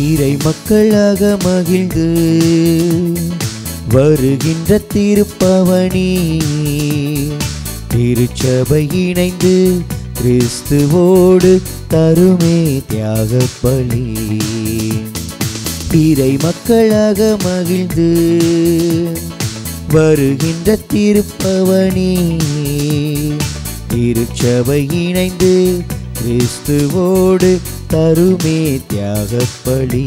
இறை மக்களாக மகிழ்ந்து வருகின்ற திருப்பவனி திருச்சபை இணைந்து கிறிஸ்துவோடு தருமே தியாகப் பலி இறை மக்களாக மகிழ்ந்து வருகின்ற திருப்பவனி திருச்சபை இணைந்து கிறிஸ்துவோடு தருமே தியாகப் பலி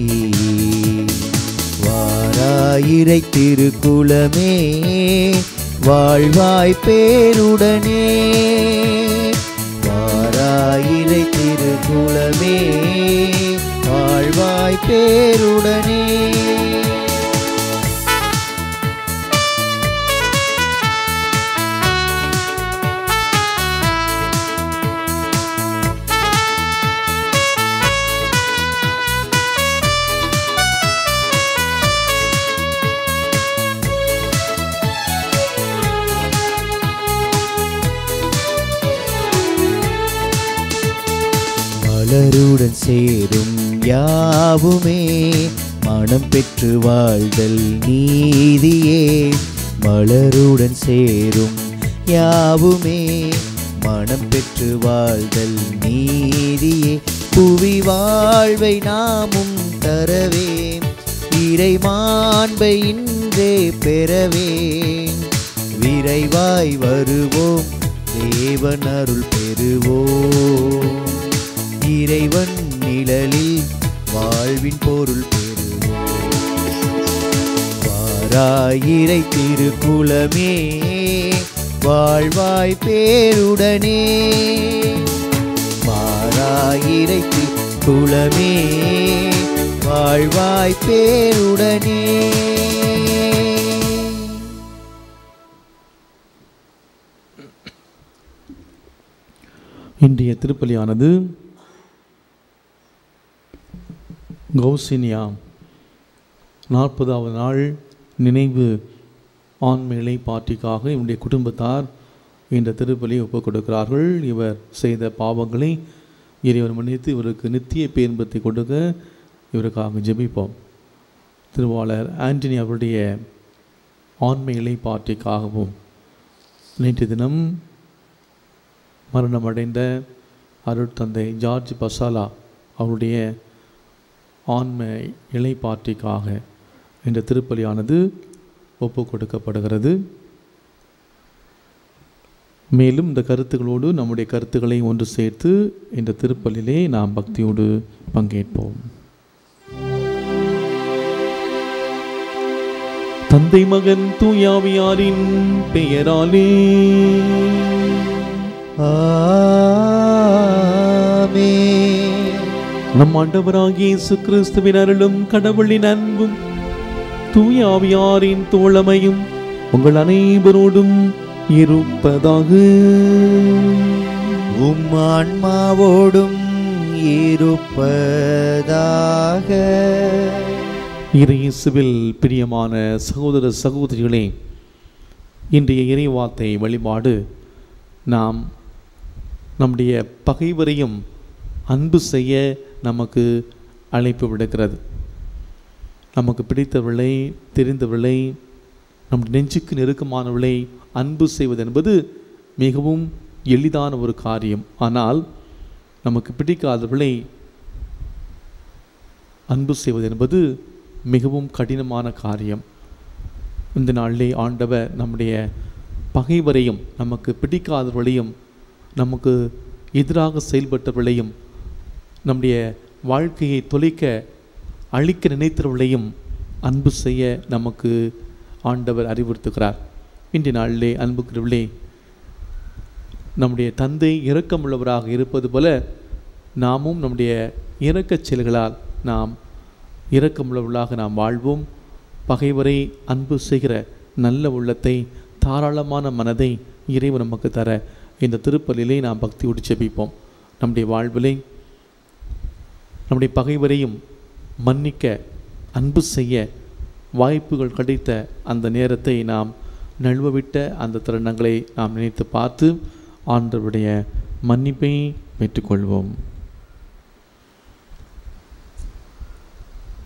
வாராயிரை திருக்குலமே வாழ்வாய் பேருடனே வாராயிரை திருக்குலமே வாழ்வாய் பேருடனே மலருடன் சேரும் யாவுமே மனம் பெற்று வாழ்தல் நீதியே மலருடன் சேரும் யாவுமே மனம் பெற்று வாழ்தல் நீதியே புவி வாழ்வை நாமும் தரவே இறை மாண்பை இன்றே பெறவே விரைவாய் வருவோம் தேவன் அருள் பெறுவோம் இறைவன் நிழலில் வாழ்வின் பொருள் பெறுவோம் வாராயிரை திருக்குலமே வாழ்வாய் பேருடனே வாராயிரை திருக்குலமே வாழ்வாய் பேருடனே இன்றைய திருப்பலியானது கௌசினியா நாற்பதாவது நாள் நினைவு ஆண்மையிலை பாட்டிக்காக இவருடைய குடும்பத்தார் இந்த திருப்பலியை ஒப்புக் கொடுக்கிறார்கள் இவர் செய்த பாவங்களை இறைவர் மன்னித்து இவருக்கு நித்திய பேன்பத்தை கொடுக்க இவருக்காக ஜெபிப்போம் திருவாளர் ஆண்டனி அவருடைய ஆண்மையிலை பாட்டிக்காகவும் நேற்று தினம் மரணமடைந்த அருட்தந்தை ஜார்ஜ் பசாலா அவருடைய ஆன்ம இலைப்பாற்றிக்காக இந்த திருப்பலியானது ஒப்பு கொடுக்கப்படுகிறது மேலும் இந்த கருத்துக்களோடு நம்முடைய கருத்துக்களை ஒன்று சேர்த்து இந்த திருப்பலிலே நாம் பக்தியோடு பங்கேற்போம் தந்தை மகன் தூயாவியாரின் பெயராலே ஆமென். நம் ஆண்டவராகிய இயேசு கிறிஸ்துவின் அருளும் கடவுளின் அன்பும் தூய ஆவியாரின் தோழமையும் உங்கள் அனைவரோடும் இருப்பதாக உம் ஆன்மாவோடும் இருப்பதாக இறையேசுவில் பிரியமான சகோதர சகோதரிகளே இன்றைய இறைவார்த்தை வழிபாடு நாம் நம்முடைய பகைவரையும் அன்பு செய்ய நமக்கு அழைப்பு விடுக்கிறது நமக்கு பிடித்தவளை தெரிந்தவளை நம் நெஞ்சுக்கு நெருக்கமானவளை அன்பு செய்வது என்பது மிகவும் எளிதான ஒரு காரியம் ஆனால் நமக்கு பிடிக்காதவளை அன்பு செய்வது என்பது மிகவும் கடினமான காரியம் இந்த நாளிலே ஆண்டவர் நம்முடைய பகைவரையும் நமக்கு பிடிக்காதவர்களையும் நமக்கு எதிராக செயல்பட்டவர்களையும் நம்முடைய வாழ்க்கையை தொலைக்க அழிக்க நினைத்தவர்களையும் அன்பு செய்ய நமக்கு ஆண்டவர் அறிவுறுத்துகிறார் இன்றைய நாளிலே அன்புக்குரியவர்களே நம்முடைய தந்தை இரக்கமுள்ளவராக இருப்பது போல நாமும் நம்முடைய இரக்கச் செயல்களால் நாம் இரக்கமுள்ளவர்களாக நாம் வாழ்வோம் பகைவரை அன்பு செய்கிற நல்ல உள்ளத்தை தாராளமான மனதை இறைவன் நமக்கு தர இந்த திருப்பலிலே நாம் பக்தியோடு செபிப்போம் நம்முடைய வாழ்விலே நம்முடைய பகைவரையும் மன்னிக்க அன்பு செய்ய வாய்ப்புகள் கிடைத்த அந்த நேரத்தை நாம் நழுவவிட்ட அந்த தருணங்களை நாம் நினைத்து பார்த்து ஆண்டவருடைய மன்னிப்பை பெற்றுக்கொள்வோம்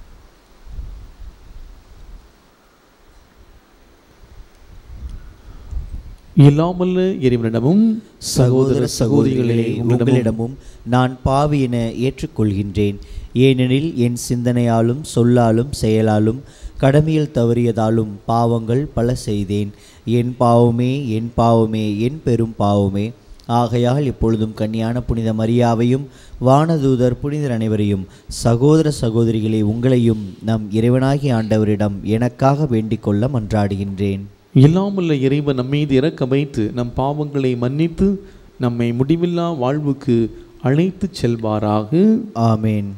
இல்லாமல்ல இறைவனிடமும் சகோதர சகோதரிகளே உங்களிடமும் நான் பாவி என ஏற்றுக்கொள்கின்றேன் ஏனெனில் என் சிந்தனையாலும் சொல்லாலும் செயலாலும் கடமையில் தவறியதாலும் பாவங்கள் பல செய்தேன் என் பாவமே என் பாவமே என் பெரும் பாவமே ஆகையால் இப்பொழுதும் கன்னியான புனித மரியாவையும் வானதூதர் புனிதர் அனைவரையும் சகோதர சகோதரிகளே உங்களையும் நம் இறைவனாகிய ஆண்டவரிடம் எனக்காக வேண்டிக் கொள்ள மன்றாடுகின்றேன் இல்லாமல்ல இறைவன் நம் மீது இறக்க வைத்து நம் பாவங்களை மன்னித்து நம்மை முடிவில்லா வாழ்வுக்கு அழைத்துச் செல்வாராக ஆமேன்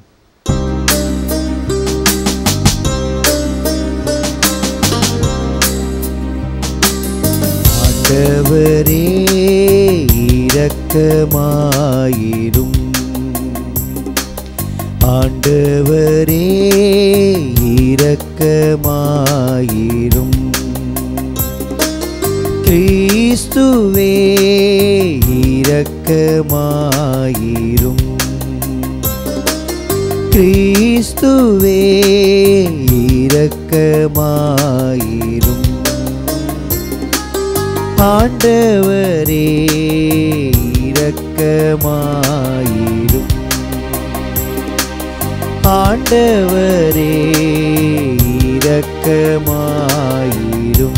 ஆண்டவரே இரக்கமாயிரும் ஆண்டவரே இரக்கமாயிரும் கிறிஸ்துவே இரக்கமாயிரும் கிறிஸ்துவே இரக்கமாயிரும் ஆண்டவரே இரக்கமாயிரும் ஆண்டவரே இரக்கமாயிரும்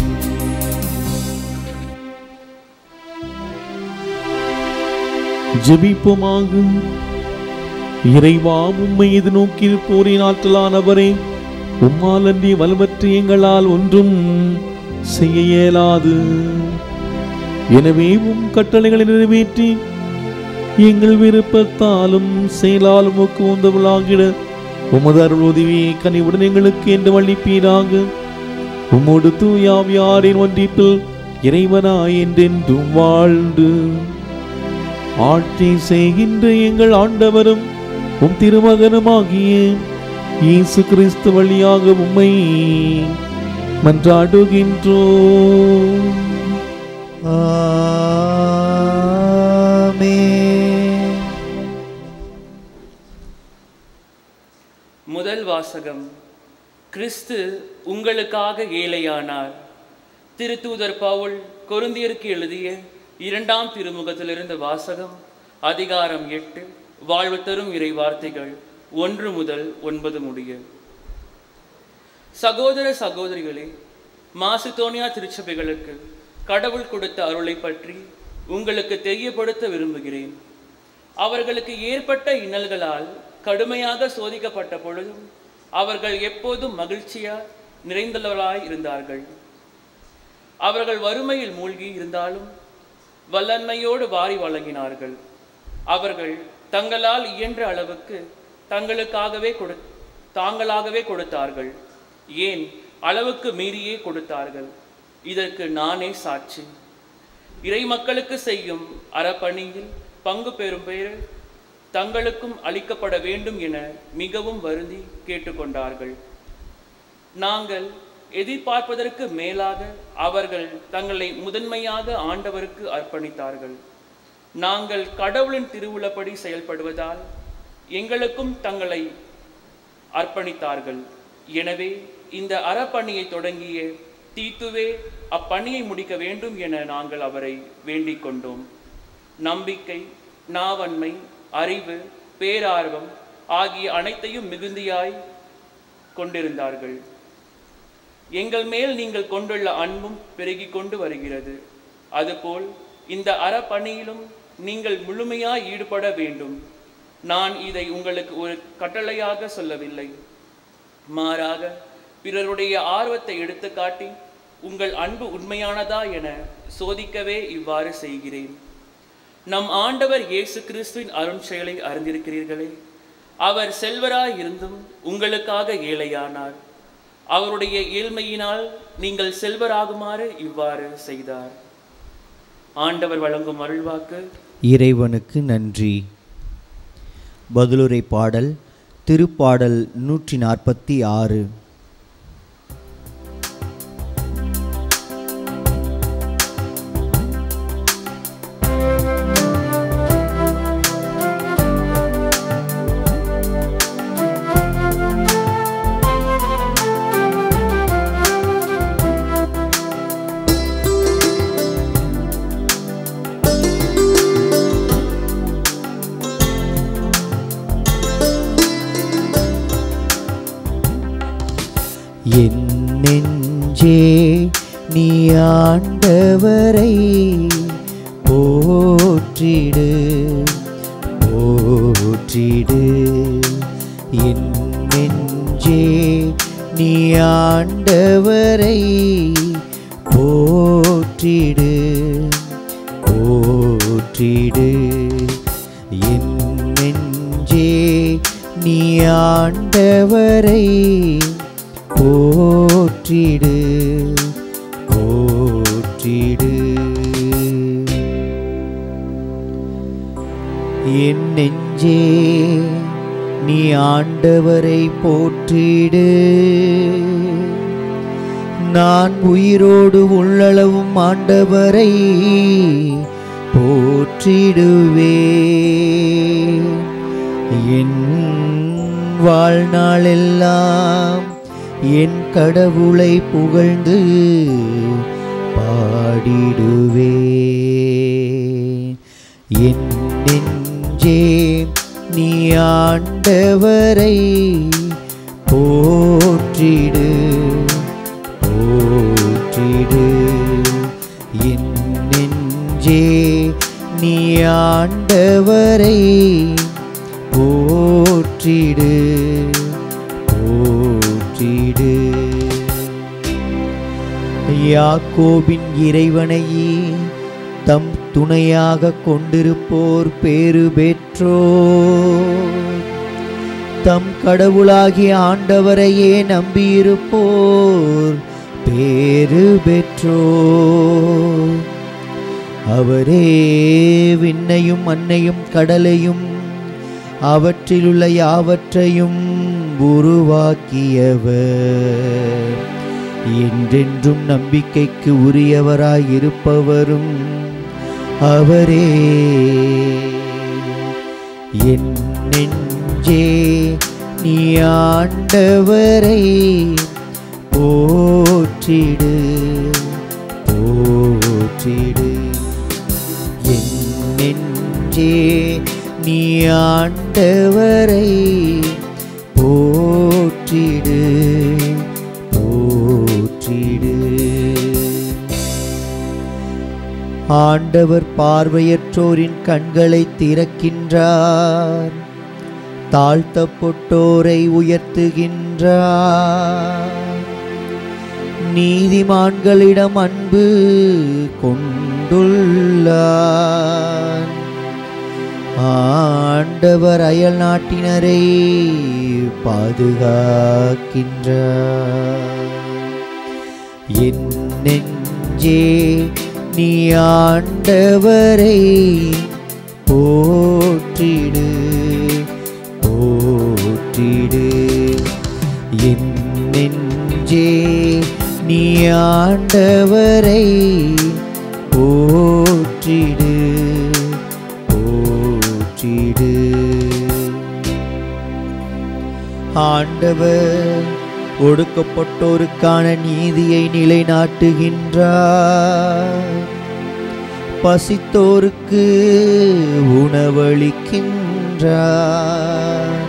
ஜெபிப்போமாக இறைவா உம்மை இது நோக்கி போரின் ஆற்றலானவரே உம்மால் அன்றி வலுவற்ற எங்களால் ஒன்றும் செய்ய இயலாது எனவே உம் கட்டளைகளை நிறைவேற்றி எங்கள் விருப்பத்தாலும் செயலாலும் உமக்கு உந்தவளாகிட உமது அருள் உதவியை கனிவுடன் எங்களுக்கு என்று வழிப்பீராக உம்மோடு தூயாவியாரின் ஒன்றிப்பில் இறைவனாய் என்றென்றும் வாழ்ந்து ஆட்சி செய்கின்ற எங்கள் ஆண்டவரும் உம் திருமகனுமாகிய இயேசு கிறிஸ்து வழியாக உம்மை மன்றாடுகின்றோம் ஆமென் முதல் வாசகம் கிறிஸ்து உங்களுக்காக ஏழையானார் திருத்தூதர் பவுல் கொருந்தியருக்கு எழுதிய இரண்டாம் திருமுகத்திலிருந்து வாசகம் அதிகாரம் எட்டு வாழ்வு தரும் இறை வார்த்தைகள் ஒன்று முதல் ஒன்பது முடிய சகோதர சகோதரிகளே மாசிதோனியா திருச்சபைகளுக்கு கடவுள் கொடுத்த அருளை பற்றி உங்களுக்கு தெரியப்படுத்த விரும்புகிறேன் அவர்களுக்கு ஏற்பட்ட இன்னல்களால் கடுமையாக சோதிக்கப்பட்ட பொழுதும் அவர்கள் எப்போதும் மகிழ்ச்சியா நிறைந்தவர்களாய் இருந்தார்கள் அவர்கள் வறுமையில் மூழ்கி இருந்தாலும் வல்லன்மையோடு வாரி வழங்கினார்கள் அவர்கள் தங்களால் இயன்ற அளவுக்கு தங்களுக்காகவே கொடு தாங்களாகவே கொடுத்தார்கள் ஏன் அளவுக்கு மீறியே கொடுத்தார்கள் இதற்கு நானே சாட்சி இறை மக்களுக்கு செய்யும் அறப்பணியில் பங்கு பெறும் பேர் தங்களுக்கும் அளிக்கப்பட வேண்டும் என மிகவும் வருந்தி கேட்டுக்கொண்டார்கள் நாங்கள் எதிர்பார்ப்பதற்கு மேலாக அவர்கள் தங்களை முதன்மையாக ஆண்டவருக்கு அர்ப்பணித்தார்கள் நாங்கள் கடவுளின் திருவுளப்படி செயல்படுவதால் எங்களுக்கும் தங்களை அர்ப்பணித்தார்கள் எனவே இந்த அறப்பணியை தொடங்கிய தீத்துவே அப்பணியை முடிக்க வேண்டும் என நாங்கள் அவரை வேண்டிக் கொண்டோம் நம்பிக்கை நாவன்மை அறிவு பேரார்வம் ஆகிய அனைத்தையும் மிகுந்தியாய் கொண்டிருந்தார்கள் எங்கள் மேல் நீங்கள் கொண்டுள்ள அன்பும் பெருகிக் கொண்டு வருகிறது அதுபோல் இந்த அறப்பணியிலும் நீங்கள் முழுமையாய் ஈடுபட வேண்டும் நான் இதை உங்களுக்கு ஒரு கட்டளையாக சொல்லவில்லை மாறாக பிறருடைய ஆர்வத்தை எடுத்துக்காட்டி உங்கள் அன்பு உண்மையானதா என சோதிக்கவே இவ்வாறு செய்கிறேன் நம் ஆண்டவர் இயேசு கிறிஸ்துவின் அருண் செயலை அறிந்திருக்கிறீர்களே அவர் செல்வராய் இருந்தும் உங்களுக்காக ஏழையானார் அவருடைய ஏழ்மையினால் நீங்கள் செல்வராகுமாறு இவ்வாறு செய்தார் ஆண்டவர் வழங்கும் அருள்வாக்கு இறைவனுக்கு நன்றி பதிலுரை பாடல் திருப்பாடல் நூற்றி நாற்பத்தி ஆறு என் நெஞ்சே நீ ஆண்டவரை போற்றிடு போற்றிடு என் நெஞ்சே நீ ஆண்டவரை போற்றிடு போற்றிடு என் நெஞ்சே நீ ஆண்டவரை போற்றிடு போற்றிடு என் நெஞ்சே நீ ஆண்டவரை போற்றிடு நான் உயிரோடு உள்ளளவும் ஆண்டவரை போற்றிடுவே என் வாழ்நாளெல்லாம் என் கடவுளை புகழ்ந்து பாடிடுவே என் நெஞ்சே நீ ஆண்டவரை போற்றிடு போற்றிடு என் நெஞ்சே நீ ஆண்டவரை போற்றிடு போற்றிடு யாக்கோபின் இறைவனையே தம் துணையாக கொண்டிருப்போர் பேறு பெற்றோர் தம் கடவுளாகிய ஆண்டவரையே நம்பியிருப்போர் பேறு பெற்றோர் அவரே விண்ணையும் மண்ணையும் கடலையும் அவற்றிலுள்ள யாவற்றையும் உருவாக்கியவர் என்றென்றும் நம்பிக்கைக்கு உரியவராயிருப்பவரும் அவரே என் நெஞ்சே நீ ஆண்டவரை போற்றிடு போற்றிடு என் நெஞ்சே நீ ஆண்டவரை போற்றிடு போற்றிடு ஆண்டவர் பார்வையற்றோரின் கண்களை திறக்கின்றார் தாழ்த்தப்பட்டோரை உயர்த்துகின்றார் நீதிமான்களிடம் அன்பு கொண்டுள்ளார் ஆண்டவர் அயல் நாட்டினரை பாதுகாக்கின்றார் என் நெஞ்சே நீ ஆண்டவரை போற்றிடு போற்றிடு என் நெஞ்சே நீ ஆண்டவரை போற்றிடு போற்றிடு ஆண்டவர் ஒடுக்கப்பட்டோருக்கான நீதியை நிலைநாட்டுகின்றார் பசித்தோருக்கு உணவளிக்கின்றார்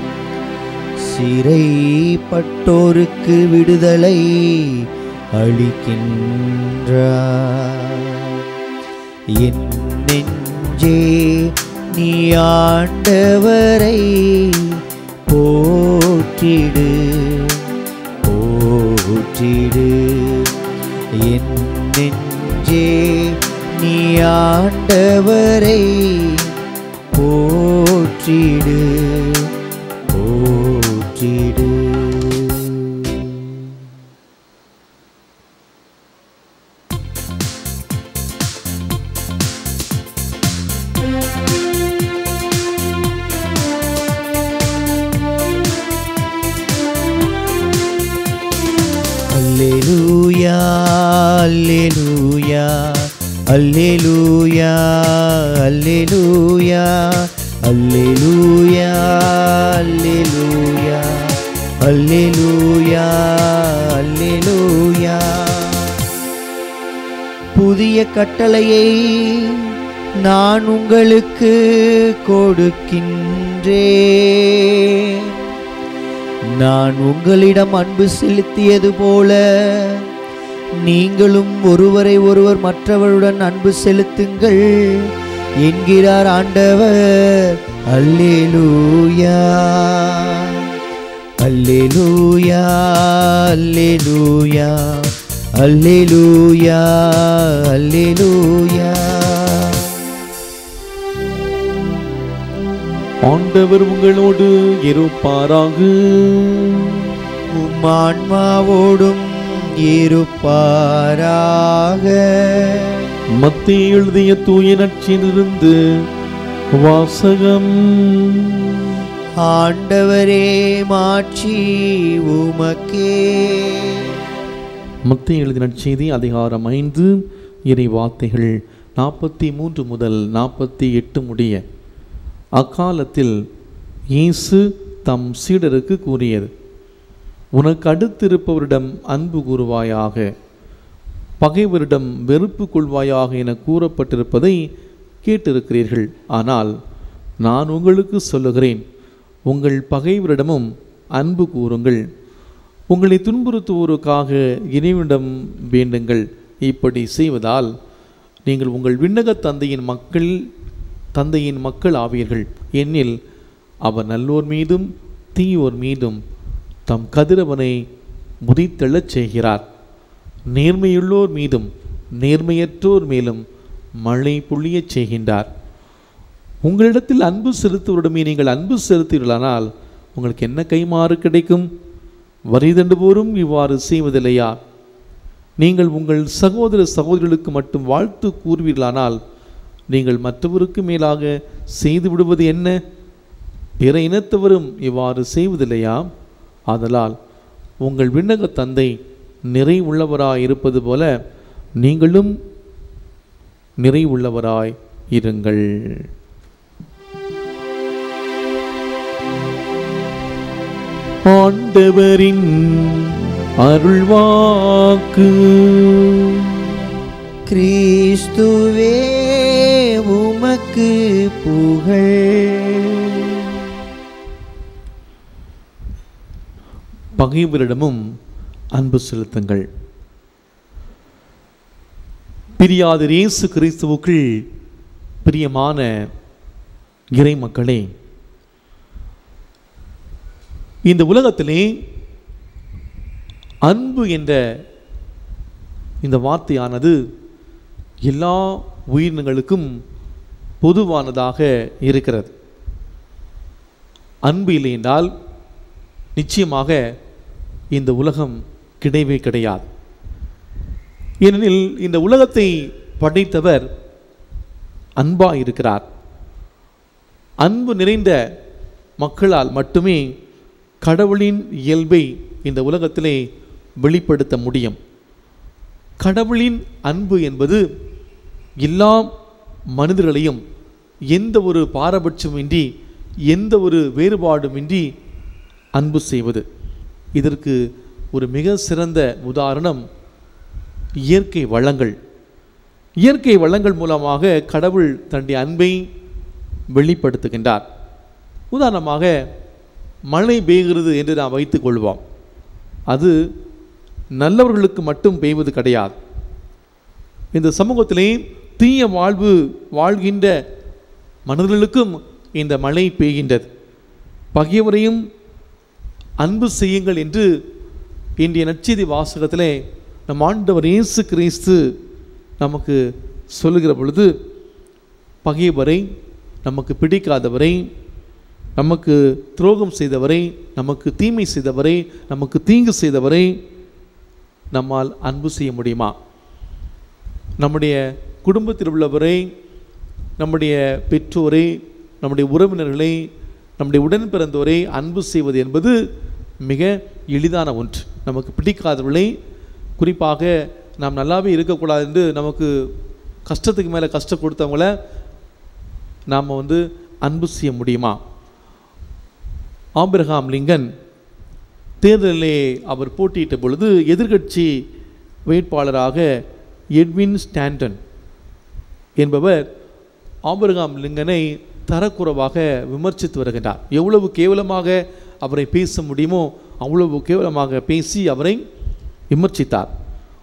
சிறைப்பட்டோருக்கு விடுதலை அளிக்கின்றார் என் நெஞ்சே நீ ஆண்டவரை போற்றிடு போற்றிடு என் நெஞ்சே நீ ஆண்டவரை போற்றிடு போற்றிடு அல்லேலூயா அல்லேலூயா அல்லேலூயா அல்லேலூயா அல்லேலூயா அல்லேலூயா அல்லேலூயா அல்லேலூயா புதிய கட்டளையை நான் உங்களுக்கு கொடுக்கின்றேன் நான் உங்களிடம் அன்பு செலுத்தியது போல நீங்களும் ஒருவரை ஒருவர் மற்றவருடன் அன்பு செலுத்துங்கள் என்கிறார் ஆண்டவர் அல்லேலூயா அல்லேலூயா அல்லேலூயா அல்லேலூயா அல்லேலூயா ஆண்டவர் உங்களோடு இருப்பாராக உம் ஆன்மாவோடும் இருப்பாராக மத்திய எழுதிய தூய நற்செய்திலிருந்து வாசகம் ஆண்டவரே மாட்சி உமக்கே மத்திய எழுதிய நற்செய்தி அதிகாரம் ஐந்து இறை வார்த்தைகள் நாற்பத்தி மூன்று முதல் நாற்பத்தி எட்டு முடிய அக்காலத்தில் இயேசு தம் சீடருக்கு கூறியது உனக்கு அடுத்திருப்பவரிடம் அன்பு கூறுவாயாக பகைவரிடம் வெறுப்பு கொள்வாயாக என கூறப்பட்டிருப்பதை கேட்டிருக்கிறீர்கள் ஆனால் நான் உங்களுக்கு சொல்லுகிறேன் உங்கள் பகைவரிடமும் அன்பு கூறுங்கள் உங்களை துன்புறுத்துவோருக்காக இறைவனிடம் வேண்டுங்கள் இப்படி செய்வதால் நீங்கள் உங்கள் விண்ணக தந்தையின் மக்கள் தந்தையின் மக்கள் ஆவீர்கள் எனில் அவர் நல்லோர் மீதும் தீயோர் மீதும் தம் கதிரவனை முதித்தெழச் செய்கிறார் நேர்மையுள்ளோர் மீதும் நேர்மையற்றோர் மேலும் மழை பொழியச் செய்கின்றார் உங்களிடத்தில் அன்பு செலுத்துவரிடமே நீங்கள் அன்பு செலுத்தீர்களானால் உங்களுக்கு என்ன கைமாறு கிடைக்கும் வரி தண்டுபோரும் இவ்வாறு செய்வதில்லையா நீங்கள் உங்கள் சகோதர சகோதரிகளுக்கு மட்டும் வாழ்த்து கூறுவீர்களானால் நீங்கள் மற்றவருக்கு மேலாக செய்து விடுவது என்ன பிற இனத்தவரும் இவ்வாறு செய்வதில்லையா ஆதலால் உங்கள் விண்ணக தந்தை நிறை உள்ளவராய் இருப்பது போல நீங்களும் நிறை உள்ளவராய் இருங்கள் ஆண்டவரின் அருள்வாக்கு கிறிஸ்துவே உமக்கு புகழ் பகைவரிடமும் அன்பு செலுத்துங்கள் பிரியாத இயேசு கிறிஸ்துவுக்குள் பிரியமான இறை மக்களே இந்த உலகத்திலே அன்பு என்ற இந்த வார்த்தையானது எல்லா உயிரினங்களுக்கும் பொதுவானதாக இருக்கிறது அன்பு இல்லை என்றால் நிச்சயமாக இந்த உலகம் கிடையவே கிடையாது ஏனெனில் இந்த உலகத்தை படைத்தவர் அன்பாக இருக்கிறார் அன்பு நிறைந்த மக்களால் மட்டுமே கடவுளின் இயல்பை இந்த உலகத்திலே வெளிப்படுத்த முடியும் கடவுளின் அன்பு என்பது எல்லா மனிதர்களையும் எந்த ஒரு பாரபட்சமின்றி எந்த ஒரு வேறுபாடுமின்றி அன்பு செய்வது இதற்கு ஒரு மிக சிறந்த உதாரணம் இயற்கை வளங்கள் இயற்கை வளங்கள் மூலமாக கடவுள் தன்னுடைய அன்பை வெளிப்படுத்துகின்றார் உதாரணமாக மழை பெய்கிறது என்று நாம் வைத்துக் கொள்வோம் அது நல்லவர்களுக்கு மட்டும் பெய்வது கிடையாது இந்த சமூகத்திலே தீய வாழ்வு வாழ்கின்ற மனிதர்களுக்கும் இந்த மழை பெய்கின்றது பகைவரையும் அன்பு செய்யுங்கள் என்று இன்றைய நற்செய்தி வாசகத்திலே நம் ஆண்டவர் இயேசு கிறிஸ்து நமக்கு சொல்லுகிற பொழுது பகைவரை நமக்கு பிடிக்காதவரை நமக்கு துரோகம் செய்தவரை நமக்கு தீமை செய்தவரை நமக்கு தீங்கு செய்தவரை நம்மால் அன்பு செய்ய முடியுமா நம்முடைய குடும்பத்தில் உள்ளவரை நம்முடைய பெற்றோரை நம்முடைய உறவினர்களை நம்முடைய உடன் பிறந்தோரை அன்பு செய்வது என்பது மிக எளிதான ஒன்று நமக்கு பிடிக்காதவர்களை குறிப்பாக நாம் நல்லாவே இருக்கக்கூடாது என்று நமக்கு கஷ்டத்துக்கு மேலே கஷ்டம் கொடுத்தவங்கள நாம் வந்து அன்பு செய்ய முடியுமா ஆபிரகாம் லிங்கன் தேர்தலிலே அவர் போட்டியிட்ட பொழுது எதிர்க்கட்சி வேட்பாளராக எட்வின் ஸ்டாண்டன் என்பவர் ஆபிரகாம் லிங்கனை தரக்குறைவாக விமர்சித்து வருகின்றார் எவ்வளவு கேவலமாக அவரை பேச முடியுமோ அவ்வளவு கேவலமாக பேசி அவரை விமர்சித்தார்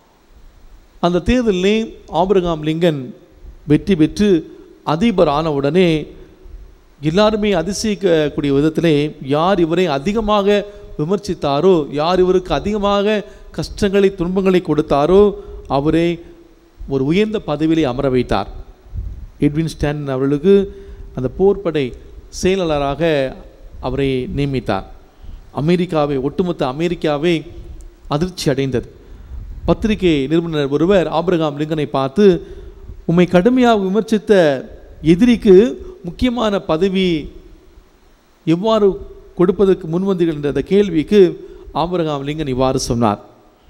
அந்த தேர்தலிலே ஆபிரகாம் லிங்கன் வெற்றி பெற்று அதிபர் ஆன உடனே எல்லாருமே அதிசயிக்கக்கூடிய விதத்திலே யார் இவரை அதிகமாக விமர்சித்தாரோ யார் இவருக்கு அதிகமாக கஷ்டங்களை துன்பங்களை கொடுத்தாரோ அவரை ஒரு உயர்ந்த பதவியிலே அமர வைத்தார் எட்வின் ஸ்டான் அவர்களுக்கு அந்த போர்ப்படை செயலாளராக அவரை நியமித்தார் அமெரிக்காவை ஒட்டுமொத்த அமெரிக்காவை அதிர்ச்சி அடைந்தது பத்திரிகை நிறுவனர் ஒருவர் ஆபிரகாம் லிங்கனை பார்த்து உம்மை கடுமையாக விமர்சித்த எதிரிக்கு முக்கியமான பதவி எவ்வாறு கொடுப்பதற்கு முன்வந்தீர்கள் என்ற அந்த கேள்விக்கு ஆபிரகாம் லிங்கன் இவ்வாறு சொன்னார்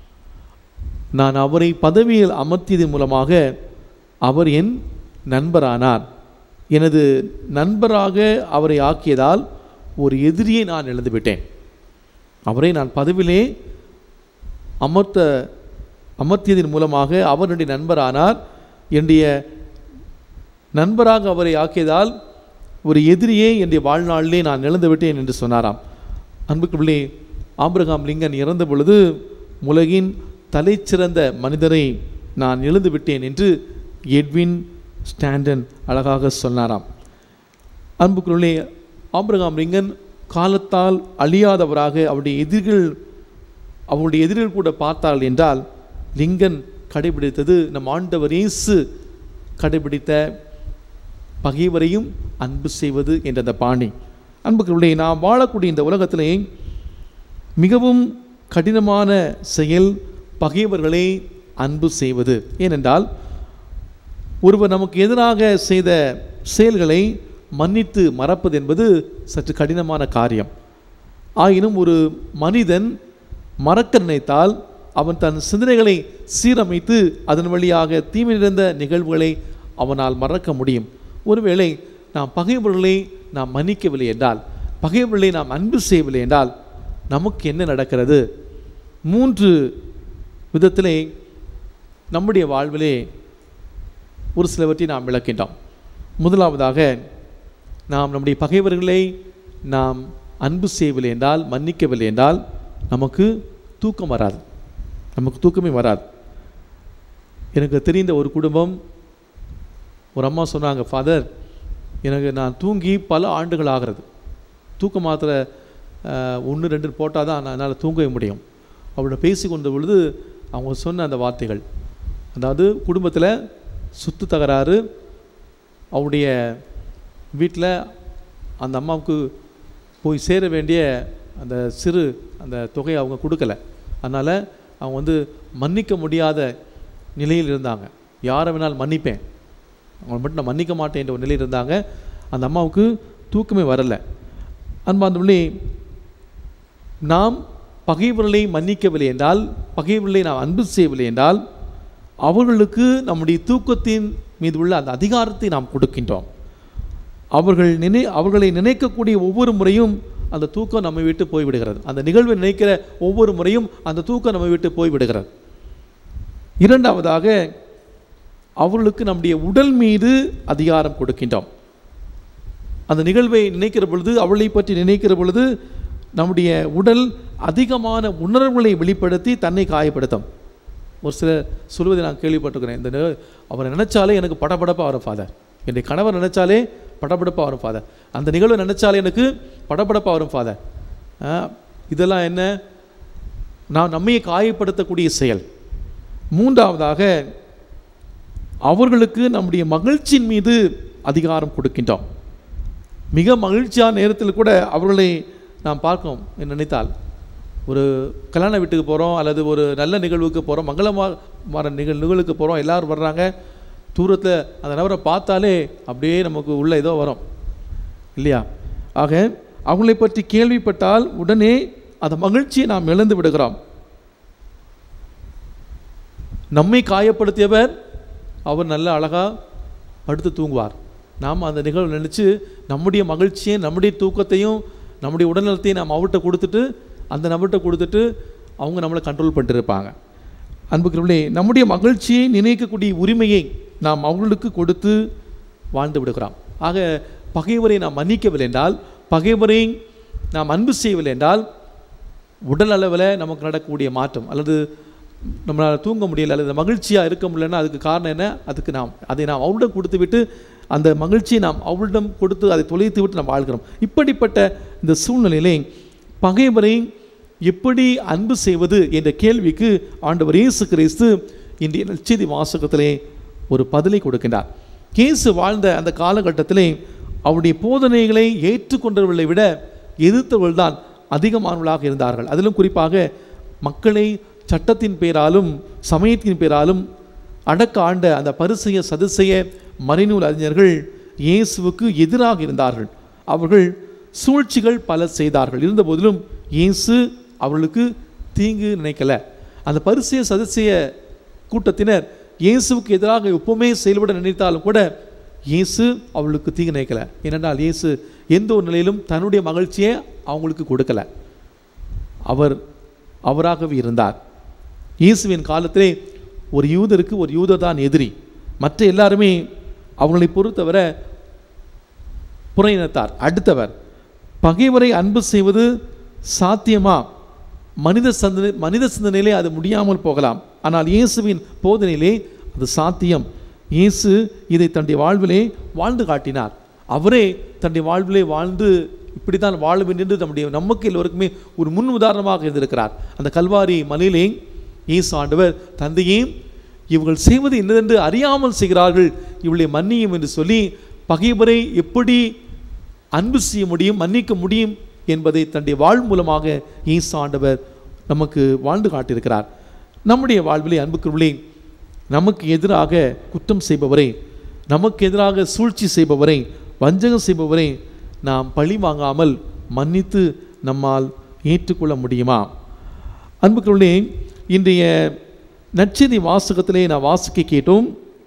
நான் அவரை பதவியில் அமர்த்தியதன் மூலமாக அவர் என் நண்பரானார் எனது நண்பராக அவரை ஆக்கியதால் ஒரு எதிரியை நான் இழந்துவிட்டேன் அவரை நான் பதவியிலே அமர்த்த அமர்த்தியதன் மூலமாக அவருடைய நண்பரானார் என்னுடைய நண்பராக அவரை ஆக்கியதால் ஒரு எதிரியே என்னுடைய வாழ்நாளிலே நான் இழந்து விட்டேன் என்று சொன்னாராம் அன்புக்குள்ளே ஆபிரகாம் லிங்கன் இறந்த பொழுது உலகின் தலைச்சிறந்த மனிதரை நான் இழந்து விட்டேன் என்று எட்வின் ஸ்டாண்டன் அழகாக சொன்னாராம் அன்புக்குள்ளே ஆபிரகாம் லிங்கன் காலத்தால் அழியாதவராக அவருடைய எதிரிகள் அவருடைய எதிரிகள் கூட பார்த்தார்கள் என்றால் லிங்கன் கடைபிடித்தது நம் ஆண்டவர் இயேசு கடைபிடித்த பகைவரையும் அன்பு செய்வது என்ற அந்த பாணி அன்புக்குள்ளே நாம் வாழக்கூடிய இந்த உலகத்திலே மிகவும் கடினமான செயல் பகைவர்களை அன்பு செய்வது ஏனென்றால் ஒருவர் நமக்கு எதிராக செய்த செயல்களை மன்னித்து மறப்பது என்பது சற்று கடினமான காரியம் ஆயினும் ஒரு மனிதன் மறக்க நினைத்தால் அவன் தன் சிந்தனைகளை சீரமைத்து அதன் வழியாக தீமை நிறைந்த நிகழ்வுகளை அவனால் மறக்க முடியும் ஒருவேளை நாம் பகைவர்களை நாம் மன்னிக்கவில்லை என்றால் பகைவர்களை நாம் அன்பு செய்யவில்லை என்றால் நமக்கு என்ன நடக்கிறது மூன்று விதத்திலே நம்முடைய வாழ்விலே ஒரு சிலவற்றை நாம் விளக்கின்றோம் முதலாவதாக நாம் நம்முடைய பகைவர்களை நாம் அன்பு செய்யவில்லை என்றால் மன்னிக்கவில்லை என்றால் நமக்கு தூக்கம் வராது நமக்கு தூக்கமே வராது எனக்கு தெரிந்த ஒரு குடும்பம் ஒரு அம்மா சொன்னாங்க ஃபாதர் எனக்கு நான் தூங்கி பல ஆண்டுகள் ஆகிறது தூக்க மாத்திரை ஒன்று ரெண்டு போட்டால் தான் நான் என்னால் தூங்கவே முடியும் அவரோட பேசி கொண்ட பொழுது அவங்க சொன்ன அந்த வார்த்தைகள் அதாவது குடும்பத்தில் சுத்து தகராறு அவருடைய வீட்டில் அந்த அம்மாவுக்கு போய் சேர வேண்டிய அந்த சிறு அந்த தொகையை அவங்க கொடுக்கல அதனால் அவங்க வந்து மன்னிக்க முடியாத நிலையில் இருந்தாங்க யாரை வேணாலும் மன்னிப்பேன் அவங்களை மட்டும் நான் மன்னிக்க மாட்டேன்ற ஒரு நிலையில் இருந்தாங்க அந்த அம்மாவுக்கு தூக்கமே வரலை அன்பாந்தவர்களே நாம் பகைவர்களை மன்னிக்கவில்லை என்றால் பகைவர்களை நாம் அன்பு செய்யவில்லை என்றால் அவர்களுக்கு நம்முடைய தூக்கத்தின் மீது உள்ள அந்த அதிகாரத்தை நாம் கொடுக்கின்றோம் அவர்கள் நினை அவர்களை நினைக்கக்கூடிய ஒவ்வொரு முறையும் அந்த தூக்கம் நம்மை விட்டு போய்விடுகிறது அந்த நிகழ்வை நினைக்கிற ஒவ்வொரு முறையும் அந்த தூக்கம் நம்மை விட்டு போய்விடுகிறது இரண்டாவதாக அவர்களுக்கு நம்முடைய உடல் மீது அதிகாரம் கொடுக்கின்றோம் அந்த நிகழ்வை நினைக்கிற பொழுது அவளை பற்றி நினைக்கிற பொழுது நம்முடைய உடல் அதிகமான உணர்வுகளை வெளிப்படுத்தி தன்னை காயப்படுத்தும் ஒரு சில சொல்வதை நான் கேள்விப்பட்டிருக்கிறேன் இந்த நிக- அவரை நினைச்சாலே எனக்கு படபடப்பாக வரும் ஃபாதர் என்னுடைய கணவர் நினைச்சாலே படபடப்பாக வரும் ஃபாதர் அந்த நிகழ்வை நினைச்சாலே எனக்கு படபடப்பாக வரும் ஃபாதர் இதெல்லாம் என்ன நான் நம்மையை காயப்படுத்தக்கூடிய செயல் மூன்றாவதாக அவர்களுக்கு நம்முடைய மகிழ்ச்சியின் மீது அதிகாரம் கொடுக்கின்றோம் மிக மகிழ்ச்சியான நேரத்தில் கூட அவர்களை நாம் பார்க்கோம் என்று நினைத்தால் ஒரு கல்யாண வீட்டுக்கு போகிறோம் அல்லது ஒரு நல்ல நிகழ்வுக்கு போகிறோம் மங்களமான நிகழ் நிகழ்வுக்கு போகிறோம் எல்லாரும் வர்றாங்க தூரத்தில் அந்த நபரை பார்த்தாலே அப்படியே நமக்கு உள்ள ஏதோ வரும் இல்லையா ஆக அவங்களை பற்றி கேள்விப்பட்டால் உடனே அந்த மகிழ்ச்சியை நாம் இழந்து விடுகிறோம் நம்மை காயப்படுத்தியவர் அவர் நல்ல அழகாக படுத்து தூங்குவார் நாம் அந்த நிகழ்வு நினச்சி நம்முடைய மகிழ்ச்சியை நம்முடைய தூக்கத்தையும் நம்முடைய உடல்நலத்தையும் நாம் அவர்கிட்ட கொடுத்துட்டு அந்த நபர்கிட்ட கொடுத்துட்டு அவங்க நம்மளை கண்ட்ரோல் பண்ணிட்டு இருப்பாங்க அன்புக்குள்ளே நம்முடைய மகிழ்ச்சியை நினைக்கக்கூடிய உரிமையை நாம் அவர்களுக்கு கொடுத்து வாழ்ந்து விடுகிறோம் ஆக பகைவரை நாம் மன்னிக்கவில்லை என்றால் பகைவரை நாம் அன்பு செய்யவில்லை என்றால் உடல் அளவில் நமக்கு நடக்கக்கூடிய மாற்றம் அல்லது நம்மளால் தூங்க முடியல அல்லது மகிழ்ச்சியாக இருக்க முடியலன்னா அதுக்கு காரணம் என்ன அதுக்கு நாம் அதை நாம் அவளிடம் கொடுத்து விட்டு அந்த மகிழ்ச்சியை நாம் அவளிடம் கொடுத்து அதை தொலைத்து விட்டு நாம் வாழ்கிறோம் இப்படிப்பட்ட இந்த சூழ்நிலையிலே பகைவரை எப்படி அன்பு செய்வது என்ற கேள்விக்கு ஆண்டவர் இயேசு கிறிஸ்து இன்றைய நற்செய்தி வாசகத்திலே ஒரு பதிலை கொடுக்கின்றார் இயேசு வாழ்ந்த அந்த காலகட்டத்திலே அவருடைய போதனைகளை ஏற்றுக்கொண்டவர்களை விட எதிர்த்தவர்கள் தான் அதிகமானவர்களாக இருந்தார்கள் அதிலும் குறிப்பாக மக்களை சட்டத்தின் பேராலும் சமயத்தின் பேராலும் அடக்க ஆண்ட அந்த பரிசெய சதுசெய மறைநூல் அறிஞர்கள் இயேசுவுக்கு எதிராக இருந்தார்கள் அவர்கள் சூழ்ச்சிகள் பல செய்தார்கள் இருந்தபோதிலும் இயேசு அவர்களுக்கு தீங்கு நினைக்கல அந்த பரிசெய சதுசெய கூட்டத்தினர் இயேசுவுக்கு எதிராக எப்பவுமே செயல்பட நினைத்தாலும் கூட இயேசு அவளுக்கு தீங்கு நினைக்கல ஏனென்றால் இயேசு எந்த ஒரு நிலையிலும் தன்னுடைய மகிழ்ச்சியை அவங்களுக்கு கொடுக்கல அவர் அவராகவே இருந்தார் இயேசுவின் காலத்திலே ஒரு யூதருக்கு ஒரு யூதர் தான் எதிரி மற்ற எல்லாருமே அவங்களை பொறுத்தவரை புறையினத்தார் அடுத்தவர் பகைவரை அன்பு செய்வது சாத்தியமா மனித சந்தனை மனித சிந்தனையிலே அது முடியாமல் போகலாம் ஆனால் இயேசுவின் போதனையிலே அது சாத்தியம் இயேசு இதை தன்னுடைய வாழ்விலே வாழ்ந்து காட்டினார் அவரே தன்னுடைய வாழ்விலே வாழ்ந்து இப்படி தான் வாழ வேண்டும் என்று நம்முடைய நமக்கு எல்லோருக்குமே ஒரு முன் உதாரணமாக இருந்திருக்கிறார் அந்த கல்வாரி மலையிலே இயேசு ஆண்டவர் தந்தையே இவர்கள் செய்வது என்னதென்று அறியாமல் செய்கிறார்கள் இவளை மன்னியும் என்று சொல்லி பகைவரை எப்படி அன்பு செய்ய முடியும் மன்னிக்க முடியும் என்பதை தன்னுடைய வாழ் மூலமாக இயேசு ஆண்டவர் நமக்கு வாழ்ந்து காட்டியிருக்கிறார் நம்முடைய வாழ்விலே அன்புக்குள்ளே நமக்கு எதிராக குற்றம் செய்பவரை நமக்கு எதிராக சூழ்ச்சி செய்பவரை வஞ்சகம் செய்பவரை நாம் பழி வாங்காமல் மன்னித்து நம்மால் ஏற்றுக்கொள்ள முடியுமா அன்புக்குள்ளே இன்றைய நற்செய்தி வாசகத்திலே நான் வாசிக்க கேட்டோம்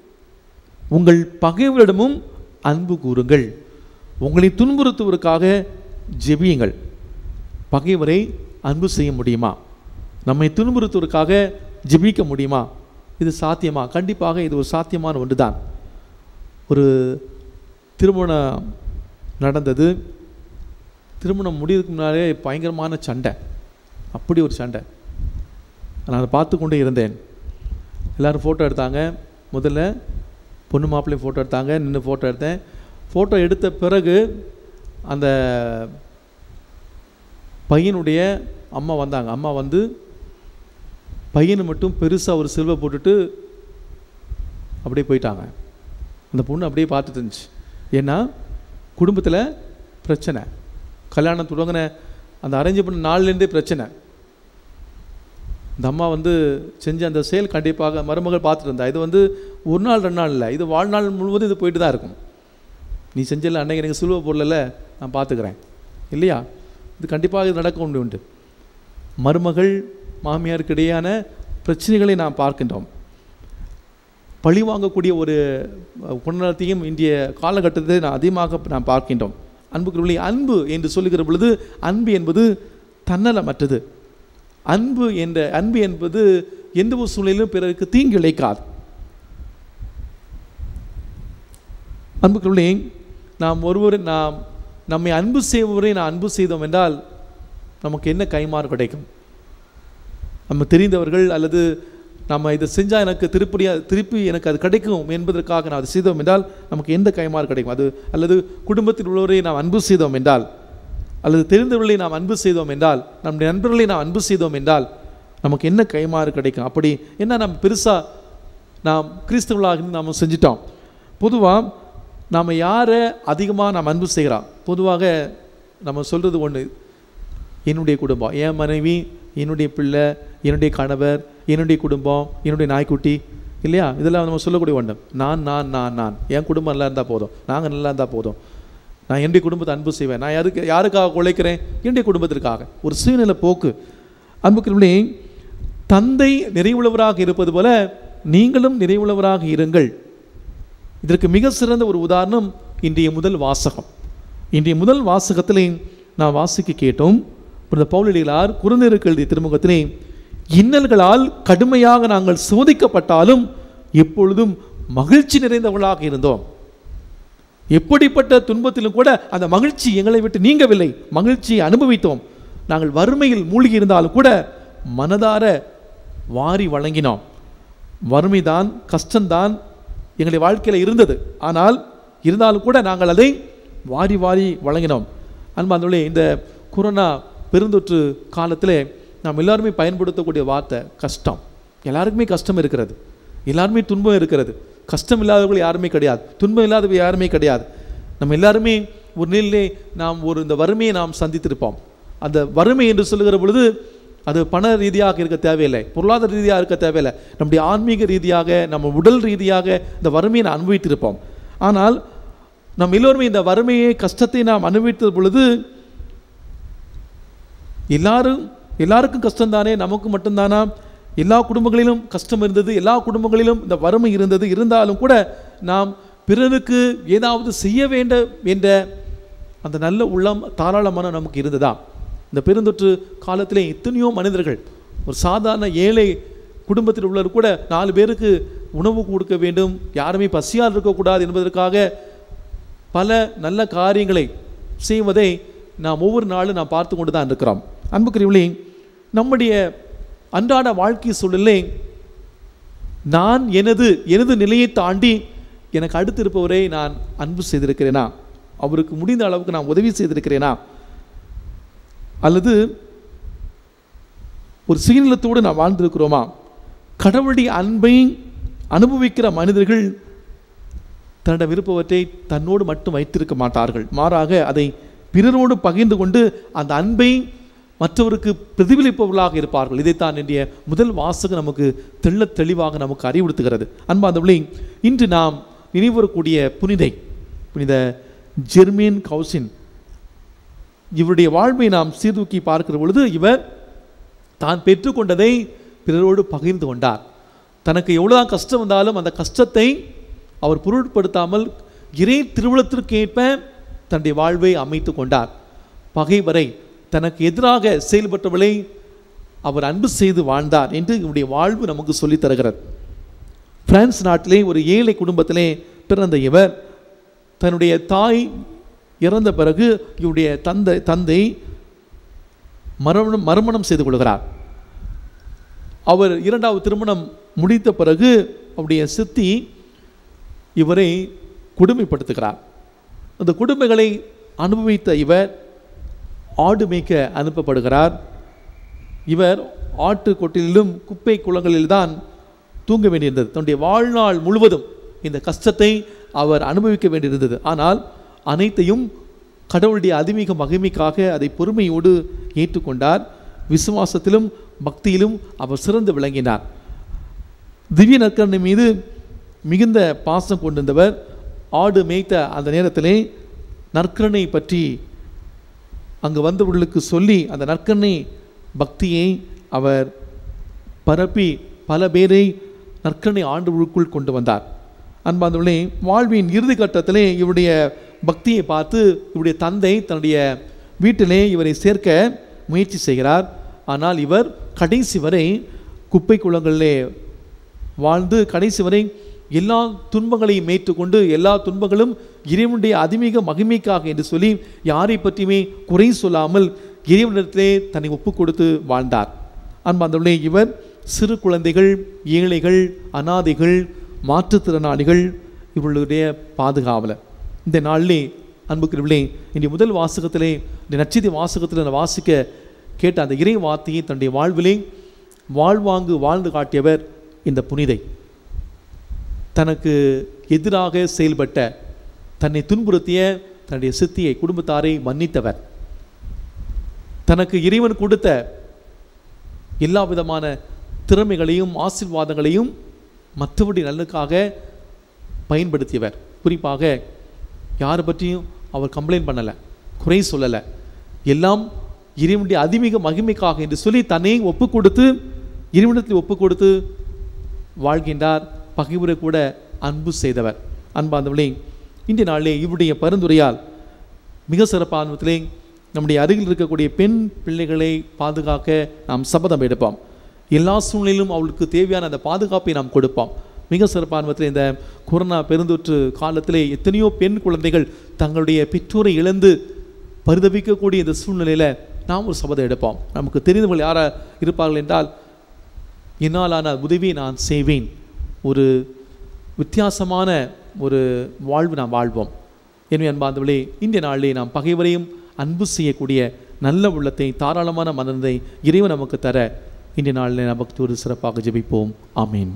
உங்கள் பகைவரிடமும் அன்பு கூறுங்கள் உங்களை துன்புறுத்துவதற்காக ஜெபியுங்கள் பகைவரை அன்பு செய்ய முடியுமா நம்மை துன்புறுத்துவதற்காக ஜெபிக்க முடியுமா இது சாத்தியமா கண்டிப்பாக இது ஒரு சாத்தியமான ஒன்று தான் ஒரு திருமணம் நடந்தது திருமணம் முடியறதுக்கு முன்னாலே பயங்கரமான சண்டை அப்படி ஒரு சண்டை நான் அதை பார்த்து கொண்டே இருந்தேன் எல்லாரும் ஃபோட்டோ எடுத்தாங்க முதல்ல பொண்ணு மாப்பிள்ளையும் ஃபோட்டோ எடுத்தாங்க நின்று ஃபோட்டோ எடுத்தேன் ஃபோட்டோ எடுத்த பிறகு அந்த பையனுடைய அம்மா வந்தாங்க அம்மா வந்து பையனை மட்டும் பெருசாக ஒரு சில்வை போட்டுட்டு அப்படியே போயிட்டாங்க அந்த பொண்ணு அப்படியே பார்த்துட்டு இருந்துச்சு ஏன்னா குடும்பத்தில் பிரச்சனை கல்யாணம் தொடங்கின அந்த அரேஞ்ச் பண்ண நாள்லேருந்தே பிரச்சனை இந்த அம்மா வந்து செஞ்ச அந்த செயல் கண்டிப்பாக மருமகள் பார்த்துட்டு இருந்தா இது வந்து ஒரு நாள் ரெண்டு நாள் இல்லை இது வாழ்நாள் முழுவதும் இது போயிட்டு தான் இருக்கும் நீ செஞ்சல அன்னைக்கு எனக்கு சிலுவை போடல நான் பார்த்துக்கிறேன் இல்லையா இது கண்டிப்பாக இது நடக்க ஒன்று உண்டு மருமகள் மாமியாருக்கு இடையான பிரச்சனைகளை நாம் பார்க்கின்றோம் பழி வாங்கக்கூடிய ஒரு குணநலத்தையும் இன்றைய காலகட்டத்தை நான் அதிகமாக நாம் பார்க்கின்றோம் அன்புக்குள்ளே அன்பு என்று சொல்லுகிற பொழுது அன்பு என்பது தன்னலமற்றது அன்பு என்ற அன்பு என்பது எந்த ஒரு சூழ்நிலையிலும் பிறருக்கு தீங்கு இழைக்காது அன்புக்குள்ளே நாம் ஒருவர் நாம் நம்மை அன்பு செய்பவரை நான் அன்பு செய்தோம் என்றால் நமக்கு என்ன கைமாறு கிடைக்கும் நம்ம தெரிந்தவர்கள் அல்லது நம்ம இதை செஞ்சால் எனக்கு திருப்படியா திருப்பி எனக்கு அது கிடைக்கும் என்பதற்காக நான் அதை செய்தோம் என்றால் நமக்கு எந்த கைமாறு கிடைக்கும் அது அல்லது குடும்பத்தில் உள்ளவரை நாம் அன்பு செய்தோம் என்றால் அல்லது தெரிந்தவர்களை நாம் அன்பு செய்தோம் என்றால் நம்முடைய நண்பர்களை நாம் அன்பு செய்தோம் என்றால் நமக்கு என்ன கைமாறு கிடைக்கும் அப்படி என்ன நம்ம பெருசாக நாம் கிறிஸ்தவர்களாக இருந்து நாம் செஞ்சிட்டோம் பொதுவாக நாம் யாரை அதிகமாக நாம் அன்பு செய்கிறோம் பொதுவாக நம்ம சொல்கிறது ஒன்று என்னுடைய குடும்பம் என் மனைவி என்னுடைய பிள்ளை என்னுடைய கணவர் என்னுடைய குடும்பம் என்னுடைய நாய்க்குட்டி இல்லையா இதெல்லாம் நம்ம சொல்லக்கூடிய ஒன்று நான் நான் நான் நான் என் குடும்பம் நல்லா இருந்தால் போதும் நாங்கள் நல்லா இருந்தால் போதும் நான் என்னுடைய குடும்பத்தை அன்பு செய்வேன் நான் யாருக்கு யாருக்காக உழைக்கிறேன் என்னுடைய குடும்பத்திற்காக ஒரு சுயநிலை போக்கு அன்புக்குள்ளே தந்தை நிறைவுள்ளவராக இருப்பது போல நீங்களும் நிறைவுள்ளவராக இருங்கள் இதற்கு மிக சிறந்த ஒரு உதாரணம் இன்றைய முதல் வாசகம் இன்றைய முதல் வாசகத்திலே நான் வாசிக்க கேட்டோம் இந்த பவுலடிகளார் குறுநீருக்கு எழுதிய திருமுகத்திலே இன்னல்களால் கடுமையாக நாங்கள் சோதிக்கப்பட்டாலும் எப்பொழுதும் மகிழ்ச்சி நிறைந்தவர்களாக இருந்தோம் எப்படிப்பட்ட துன்பத்திலும் கூட அந்த மகிழ்ச்சி எங்களை விட்டு நீங்கவில்லை மகிழ்ச்சியை அனுபவித்தோம் நாங்கள் வறுமையில் மூழ்கி இருந்தாலும் கூட மனதார வாரி வழங்கினோம் வறுமைதான் கஷ்டம்தான் எங்களுடைய வாழ்க்கையில் இருந்தது ஆனால் இருந்தாலும் கூட நாங்கள் அதை வாரி வாரி வழங்கினோம் அன்பாந்தோழே இந்த கொரோனா பெருந்தொற்று காலத்தில் நாம் எல்லாருமே பயன்படுத்தக்கூடிய வார்த்தை கஷ்டம் எல்லாருக்குமே கஷ்டம் இருக்கிறது எல்லாருமே துன்பம் இருக்கிறது கஷ்டம் இல்லாதவர்கள் யாருமே கிடையாது துன்பம் இல்லாதவர்கள் யாருமே கிடையாது நம்ம எல்லாருமே ஒரு நிலையிலே நாம் ஒரு இந்த வறுமையை நாம் சந்தித்திருப்போம் அந்த வறுமை என்று சொல்லுகிற பொழுது அது பண ரீதியாக இருக்க தேவையில்லை பொருளாதார ரீதியாக இருக்க தேவையில்லை நம்முடைய ஆன்மீக ரீதியாக நம்ம உடல் ரீதியாக இந்த வறுமையை நாம் அனுபவித்திருப்போம் ஆனால் நம் எல்லோருமே இந்த வறுமையை கஷ்டத்தை நாம் அனுபவித்த பொழுது எல்லாரும் எல்லாருக்கும் கஷ்டம்தானே நமக்கு மட்டும்தானா எல்லா குடும்பங்களிலும் கஷ்டம் இருந்தது எல்லா குடும்பங்களிலும் இந்த வறுமை இருந்தது இருந்தாலும் கூட நாம் பிறருக்கு ஏதாவது செய்ய வேண்டும் என்ற அந்த நல்ல உள்ளம் தாராளமான நமக்கு இருந்ததா இந்த பெருந்தொற்று காலத்திலே எத்தனையோ மனிதர்கள் ஒரு சாதாரண ஏழை குடும்பத்தில் உள்ளவர் கூட நாலு பேருக்கு உணவு கொடுக்க வேண்டும் யாருமே பசியால் இருக்கக்கூடாது என்பதற்காக பல நல்ல காரியங்களை செய்வதை நாம் ஒவ்வொரு நாளும் நாம் பார்த்து கொண்டு தான் இருக்கிறோம் அன்புக்குரியவர்களே நம்முடைய அன்றாட வாழ்க்கை சூழலே நான் எனது எனது நிலையை தாண்டி எனக்கு அடுத்து இருப்பவரை நான் அன்பு செய்திருக்கிறேனா அவருக்கு முடிந்த அளவுக்கு நான் உதவி செய்திருக்கிறேனா அல்லது ஒரு சுயநலத்தோடு நான் வாழ்ந்திருக்கிறோமா கடவுளுடைய அன்பை அனுபவிக்கிற மனிதர்கள் தன்னிடம் இருப்பவற்றை தன்னோடு மட்டும் வைத்திருக்க மாட்டார்கள் மாறாக அதை பிறரோடு பகிர்ந்து கொண்டு அந்த அன்பை மற்றவருக்கு பிரதிபலிப்பவர்களாக இருப்பார்கள் இதைத்தான் இன்றைய முதல் வாசகம் நமக்கு தெள்ளத் தெளிவாக நமக்கு அறிவுறுத்துகிறது அன்பாந்தவளி இன்று நாம் நினைவரக்கூடிய புனிதை புனித ஜெர்மேன் கவுசின் இவருடைய வாழ்வை நாம் சீர்தூக்கி பார்க்கிற பொழுது இவர் தான் பெற்றுக்கொண்டதை பிறரோடு பகிர்ந்து கொண்டார் தனக்கு எவ்வளோதான் கஷ்டம் வந்தாலும் அந்த கஷ்டத்தை அவர் பொருட்படுத்தாமல் இறை திருவிழத்திற்கேற்ப தன்னுடைய வாழ்வை அமைத்து கொண்டார் பகைவரை தனக்கு எதிராக செயல்பட்டவளை அவர் அன்பு செய்து வாழ்ந்தார் என்று இவருடைய வாழ்வு நமக்கு சொல்லித் தருகிறது பிரான்ஸ் நாட்டிலே ஒரு ஏழை குடும்பத்திலே பிறந்த இவர் தன்னுடைய தாய் இறந்த பிறகு இவருடைய தந்தை தந்தை மறுமணம் மறுமணம் செய்து கொள்கிறார் அவர் இரண்டாவது திருமணம் முடித்த பிறகு அவருடைய சித்தி இவரை கொடுமைப்படுத்துகிறார் அந்த கொடுமைகளை அனுபவித்த இவர் ஆடு மேய்க்க அனுப்பப்படுகிறார் இவர் ஆட்டு கொட்டிலும் குப்பை குளங்களில்தான் தூங்க வேண்டியிருந்தது தன்னுடைய வாழ்நாள் முழுவதும் இந்த கஷ்டத்தை அவர் அனுபவிக்க வேண்டியிருந்தது ஆனால் அனைத்தையும் கடவுளுடைய அதிமிக மகிமைக்காக அதை பொறுமையோடு ஏற்றுக்கொண்டார் விசுவாசத்திலும் பக்தியிலும் அவர் சிறந்து விளங்கினார் திவ்ய நற்கரணை மீது மிகுந்த பாசம் கொண்டிருந்தவர் ஆடு மேய்த்த அந்த நேரத்திலே நற்கரணை பற்றி அங்கு வந்தவர்களுக்கு சொல்லி அந்த நற்கண்ணை பக்தியை அவர் பரப்பி பல பேரை நற்கண்ணை ஆண்டுகளுக்குள் கொண்டு வந்தார் அன்பாந்தவர்களே வாழ்வின் இறுதி கட்டத்திலே இவருடைய பக்தியை பார்த்து இவருடைய தந்தை தன்னுடைய வீட்டிலே இவரை சேர்க்க முயற்சி செய்கிறார் ஆனால் இவர் கடைசி வரை குப்பை குளங்களிலே வாழ்ந்து கடைசி வரை எல்லா துன்பங்களையும் ஏற்றுக்கொண்டு எல்லா துன்பங்களும் இறைவனுடைய அதிமிக மகிமைக்காக என்று சொல்லி யாரை பற்றியுமே குறை சொல்லாமல் இறைவனிடத்திலே தன்னை ஒப்பு கொடுத்து வாழ்ந்தார் அன்பாந்தவர்களே இவர் சிறு குழந்தைகள் ஏழைகள் அனாதைகள் மாற்றுத்திறனாளிகள் இவர்களுடைய பாதுகாவலர் இந்த நாளிலே அன்புக்குரியவர்களே இன்றைய முதல் வாசகத்திலே இந்த நட்சதி வாசகத்தில் நான் வாசிக்க கேட்ட அந்த இறை வார்த்தையை தன்னுடைய வாழ்விலே வாழ்வாங்கு வாழ்ந்து காட்டியவர் இந்த புனிதை தனக்கு எதிராக செயல்பட்ட தன்னை துன்புறுத்திய தன்னுடைய சித்தியை குடும்பத்தாரை மன்னித்தவர் தனக்கு இறைவன் கொடுத்த எல்லா விதமான திறமைகளையும் ஆசீர்வாதங்களையும் மற்றவருடைய நல்லுக்காக பயன்படுத்தியவர் குறிப்பாக யாரை பற்றியும் அவர் கம்ப்ளைண்ட் பண்ணலை குறை சொல்லலை எல்லாம் இறைவனுடைய அதிமிக மகிமைக்காக என்று சொல்லி தன்னை ஒப்பு கொடுத்து இறைவனத்தில் ஒப்பு கொடுத்து வாழ்கின்றார் பகைவரை கூட அன்பு செய்தவர் அன்பாந்தவளே இன்றைய நாளிலே இவருடைய பரிந்துரையால் மிக சிறப்பான விதத்திலே நம்முடைய அருகில் இருக்கக்கூடிய பெண் பிள்ளைகளை பாதுகாக்க நாம் சபதம் எடுப்போம் எல்லா சூழ்நிலையிலும் அவளுக்கு தேவையான அந்த பாதுகாப்பை நாம் கொடுப்போம் மிக சிறப்பான விதத்தில் இந்த கொரோனா பெருந்தொற்று காலத்திலே எத்தனையோ பெண் குழந்தைகள் தங்களுடைய பெற்றோரை இழந்து பரிதவிக்கக்கூடிய இந்த சூழ்நிலையில் நாம் ஒரு சபதம் எடுப்போம் நமக்கு தெரிந்தவர்கள் யாரா இருப்பார்கள் என்றால் என்னாலான உதவியை நான் செய்வேன் ஒரு வித்தியாசமான ஒரு வாழ்வு நாம் வாழ்வோம் எனவே அன்பார்ந்தவர்களே இந்த நாளிலே நாம் பகைவரையும் அன்பு செய்யக்கூடிய நல்ல உள்ளத்தை தாராளமான மனதை இறைவன் நமக்கு தர இந்த நாளில் நமக்கு ஒரு சிறப்பாக ஜெபிப்போம் ஆமீன்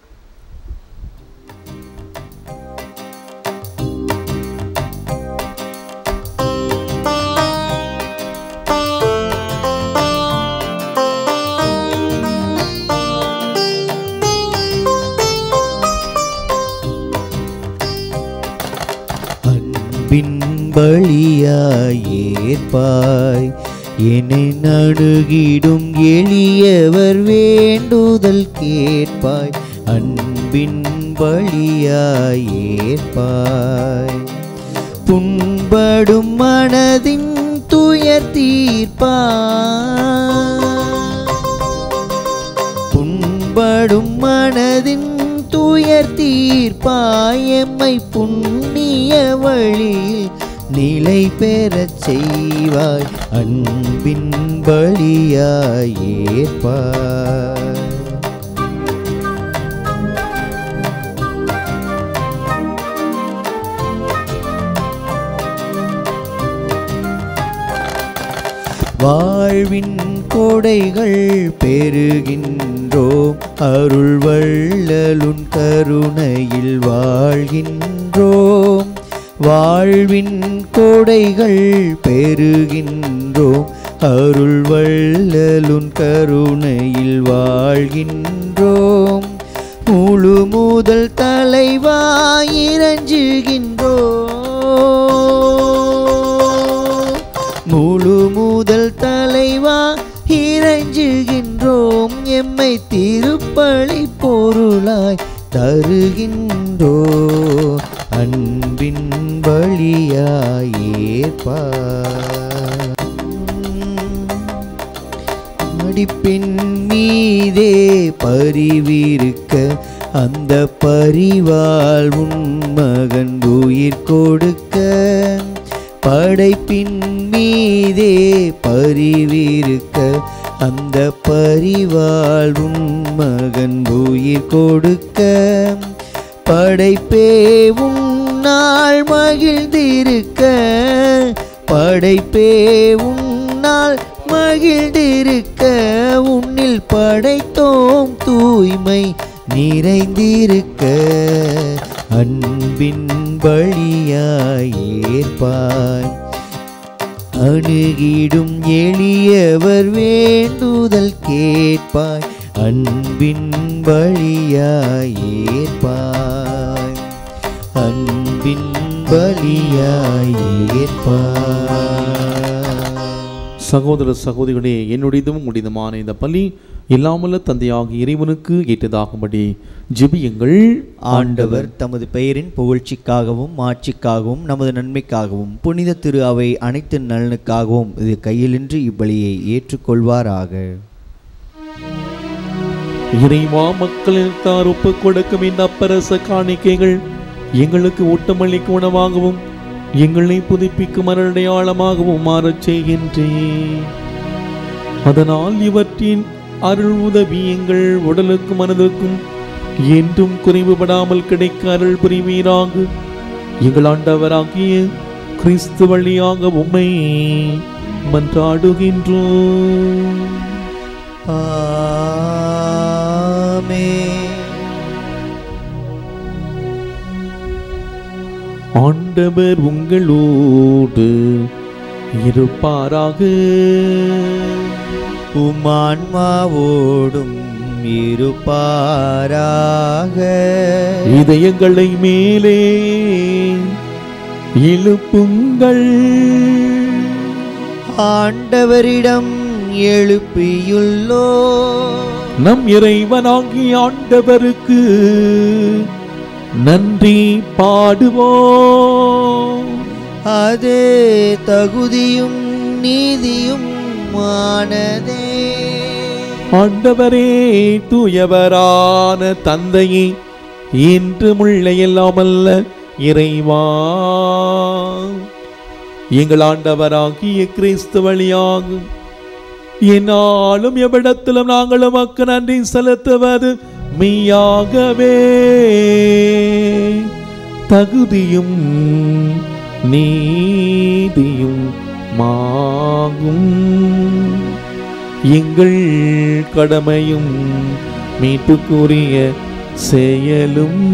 அன்பின் பலியாய் ஏற்பாய் என்னை நடுகிடும் எளியவர் வேண்டுதல் கேட்பாய் அன்பின் பலியாய் ஏற்பாய் புண்படும் மனதின் துயர் தீர்ப்பாய் புண்படும் மனதின் துயர் தீர்ப்பாய் எம்மை புண்ணிய வழியில் நிலை பெறச் செய்வாய் அன்பின் பலியாய் ஏற்பாய் வாழ்வின் கொடைகள் பெறுகின்றோம் அருள் வள்ளலுன் கருணையில் வாழ்கின்றோம் வாழ்வின் கொடைகள் பெறுகின்றோம் அருள் வள்ளலுன் கருணையில் வாழ்கின்றோம் முழு முதல் தலைவாயிரஞ்சுகின்றோம் முழு முதல் தலைவா இறைஞ்சுகின்றோம் எம்மை திருப்பலி பொருளாய் தருகின்றோ அன்பின் வழியாய் ஏற்பாய் அடிப்பின் மீதே பரிவிருக்க அந்த பரிவால் உன் மகன் உயிர் கொடுக்க படைப்பின் மீதே பரிவிருக்க அந்த பரிவால் உன் மகன் உயிர் கொடுக்க படைப்பே உன்னால் மகிழ்ந்திருக்க படைப்பே உன்னால் மகிழ்ந்திருக்க உன்னில் படைத்தோம் தூய்மை நிறைந்திருக்க அன்பின் வழியாய் ஏற்பாய் அணுகிடும் எளியவர் வேண்டுதல் கேட்பாய் அன்பின் வழியாய் ஏற்பாய் அன்பின் வழியாய் ஏற்பாய் சகோதர சகோதரிகளே என்னுடையதும் உடையதுமான இந்த பலி இல்லாமல்ல தந்தையாகிய இறைவனுக்கு ஏற்றதாகும்படி ஜெபியுங்கள் ஆண்டவர் தமது பெயரின் புகழ்ச்சிக்காகவும் மாட்சிக்காகவும் நமது நன்மைக்காகவும் புனித திரு அவை அனைத்து நலனுக்காகவும் இது கையிலின்றி இப்பலியை ஏற்றுக்கொள்வாராக இறைவா மக்களின் தார் ஒப்புக் கொடுக்கும் இந்த அப்பரச காணிக்கைகள் எங்களுக்கு ஊட்டமளிக்கும் உணவாகவும் எங்களை புதுப்பிக்கும் அருடையாளமாகவும் மாறச் செய்கின்றேன் அதனால் இவற்றின் அருள் உதவி எங்கள் உடலுக்கும் மனதுக்கும் என்றும் குறைவுபடாமல் கிடைக்க அருள் புரிவீராக எங்கள் ஆண்டவராகிய கிறிஸ்து வழியாக உம்மை மன்றாடுகின்றோம் ஆமென். ஆண்டவர் உங்களோடு இருப்பாராக உம் ஆன்மாவோடும் இருப்பாராக இதயங்களை மேலே இழுப்புங்கள் ஆண்டவரிடம் எழுப்பியுள்ளோ நம் இறைவனாகி ஆண்டவருக்கு நன்றி பாடுவோம் அது தகுதியும் நீதியும் ஆனதே ஆண்டவரே தூயவரான தந்தையே இன்று முள்ளையெல்லாமல்ல இறைவா எங்கள் ஆண்டவராகிய கிறிஸ்து வழியாகும் என்னாலும் எவ்விடத்திலும் நாங்கள் உமக்கு நன்றி செலுத்துவது மெய்யாகவே தகுதியும் நீதியும் மாகும் எங்கள் கடமையும் மீட்புக்குரிய செயலும்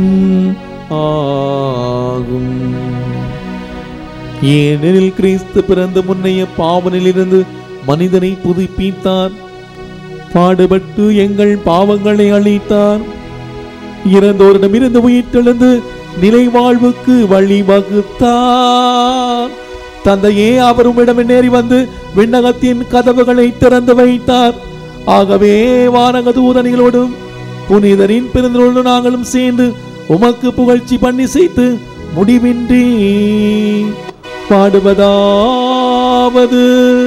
ஆகும் ஏனெனில் கிறிஸ்து பிறந்த முன்னைய பாவனிலிருந்து மனிதனை புதுப்பித்தார் பாடுபட்டு எங்கள் பாவங்களை அழித்தார் இறந்தோரிடமிருந்து உயிர்த்தெழுந்து நிலை வாழ்வுக்கு வழிவகுத்தார் தந்தையே அவர் உம்மிடம் நேரி வந்து விண்ணகத்தின் கதவுகளை திறந்து வைத்தார் ஆகவே வானக தூதனிகளோடும் புனிதரின் பிறந்தோடு நாங்களும் சேர்ந்து உமக்கு புகழ்ச்சி பண்ணி செய்து முடிவின்றி பாடுவதாவது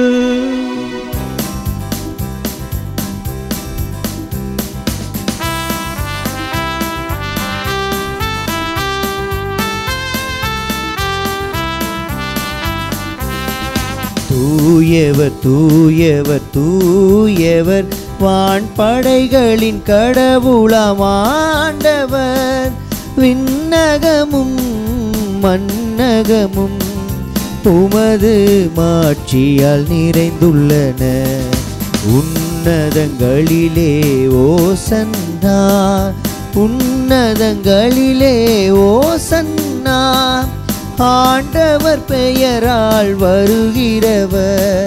தூயவர் தூயவர் தூயவர் வான்படைகளின் கடவுளாம் ஆண்டவர் விண்ணகமும் மன்னகமும் உமது மாட்சியால் நிறைந்துள்ளன உன்னதங்களிலே ஓசன்னா உன்னதங்களிலே ஓசன்னா ஆண்டவர் பெயரால் வருகிறவர்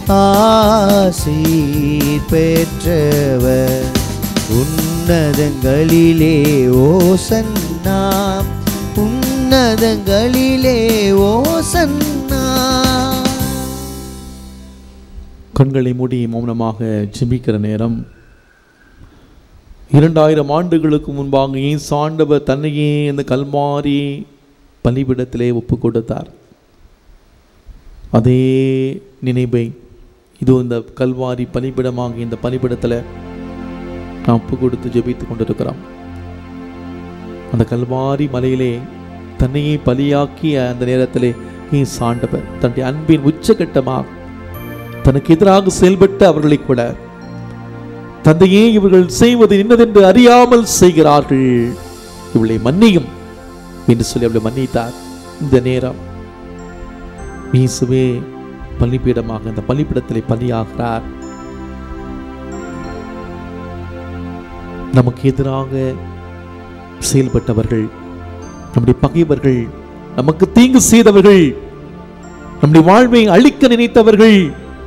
ஆசீர் பெற்றவர் உன்னதங்களிலே ஓசன்னா உன்னதங்களிலே ஓசன்னா கண்களை மூடி மௌனமாக ஜெபிக்கிற நேரம் இரண்டாயிரம் ஆண்டுகளுக்கு முன்பாக இயேசு ஆண்டவர் தன்னையே இந்த கல்மாரி பலிபிடத்திலே ஒப்பு கொடுத்தார் அதே நினைவை இதோ இந்த கல்வாரி பலிபிடமாக இந்த பலிபிடத்தில் நாம் ஒப்பு கொடுத்து ஜெபித்து கொண்டிருக்கிறோம் அந்த கல்வாரி மலையிலே தன்னையே பலியாக்கிய அந்த நேரத்திலே இயேசு ஆண்டவர் தன்னுடைய அன்பின் உச்சகட்டமாக தனக்கு எதிராக செயல்பட்டு அவர்களை கூட தந்தையே இவர்கள் செய்வது இன்னதென்று அறியாமல் செய்கிறார்கள் இவளை மன்னியும் என்று சொல்லி அவளை மன்னித்தார் இந்த நேரம் இயேசுவே பலிபீடமாக இந்த பலிபீடத்திலே பலியாகிறார் நமக்கு எதிராக செயல்பட்டவர்கள் நம்முடைய பகைவர்கள் நமக்கு தீங்கு செய்தவர்கள் நம்முடைய வாழ்வை அழிக்க நினைத்தவர்கள்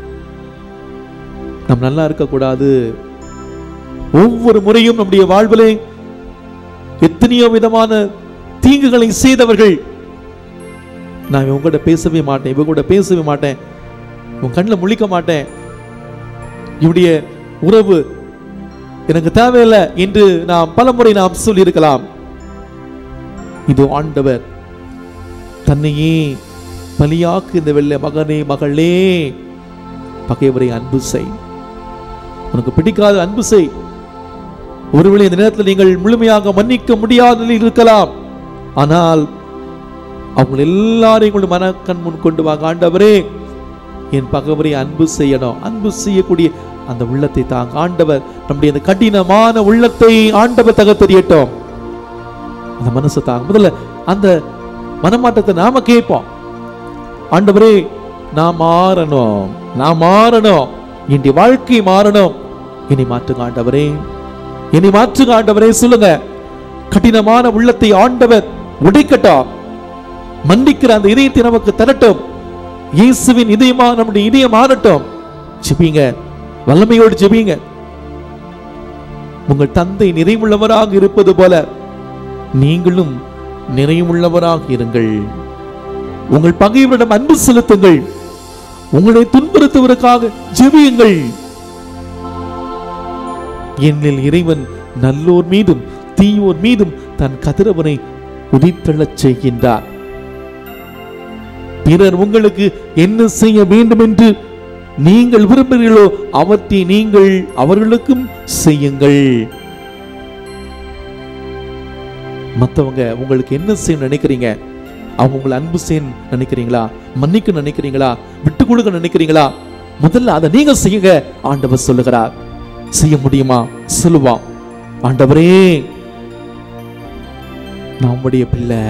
நாம் நல்லா இருக்கக்கூடாது ஒவ்வொரு முறையும் நம்முடைய வாழ்விலே எத்தனையோ விதமான தீங்குகளை செய்தவர்கள் நான் இவங்க கூட பேசவே மாட்டேன் இவங்க கூட பேசவே மாட்டேன் உன் கண்ணில் முழிக்க மாட்டேன் இவருடைய உறவு எனக்கு தேவையில்லை என்று நாம் பலமுறை நாம் சொல்லியிருக்கலாம் இது ஆண்டவர் தன்னையே பலியாக்கு இந்த வெள்ளை மகனே மகளே பகைவரை அன்பு செய் உனக்கு பிடிக்காத அன்பு செய் ஒருவேளை இந்த நேரத்தில் நீங்கள் முழுமையாக மன்னிக்க முடியாத நிலையில் இருக்கலாம் ஆனால் அவங்க எல்லாரையும் உங்களுடைய மனக்கண் முன் கொண்டு வாங்க ஆண்டவரே என் பகைவரை அன்பு செய்யணும் அன்பு செய்யக்கூடிய அந்த உள்ளத்தை தாங்க ஆண்டவர் நம்முடைய அந்த கடினமான உள்ளத்தை ஆண்டவர் தகத்தெறியட்டும் அந்த மனசு தாங்க முதல்ல அந்த மனமாட்டத்தை நாம கேட்போம் ஆண்டவரே நான் மாறணும் நான் மாறணும் என்னுடைய வாழ்க்கை மாறணும் என்னை மாற்றுங்க ஆண்டவரே என்னை மாற்றுங்க ஆண்டவரே சொல்லுங்க கடினமான உள்ளத்தை ஆண்டவர் உடைக்கட்டும் மன்னிக்கிற அந்த இதயத்தை நமக்கு தரட்டும் இயேசுவின் இதயமா நம்முடைய இதயம் மாறட்டும் ஜெபிங்க வல்லமையோடு ஜெபிங்க உங்கள் தந்தை நிறைவுள்ளவராக இருப்பது போல நீங்களும் நிறைவுள்ளவராக இருங்கள் உங்கள் பகைவரிடம் அன்பு செலுத்துங்கள் உங்களை துன்புறுத்துவதற்காக ஜெபியுங்கள் என்னில் இறைவன் நல்லோர் மீதும் தீயோர் மீதும் தன் கதிரவனை உதித்தெழச் செய்கின்றார் பிறர் உங்களுக்கு என்ன செய்ய வேண்டும் என்று நீங்கள் விரும்புகிறீர்களோ அவற்றை நீங்கள் அவர்களுக்கும் செய்யுங்கள் மற்றவங்க உங்களுக்கு என்ன செய்ய நினைக்கிறீங்க அவங்க உங்களை அன்பு செய்ய நினைக்கிறீங்களா மன்னிக்க நினைக்கிறீங்களா விட்டு கொடுக்க நினைக்கிறீங்களா முதல்ல அதை நீங்க செய்யுங்க ஆண்டவர் சொல்லுகிறார் செய்ய முடியுமா சொல்லுவா ஆண்டவரே நம்முடைய பிள்ளை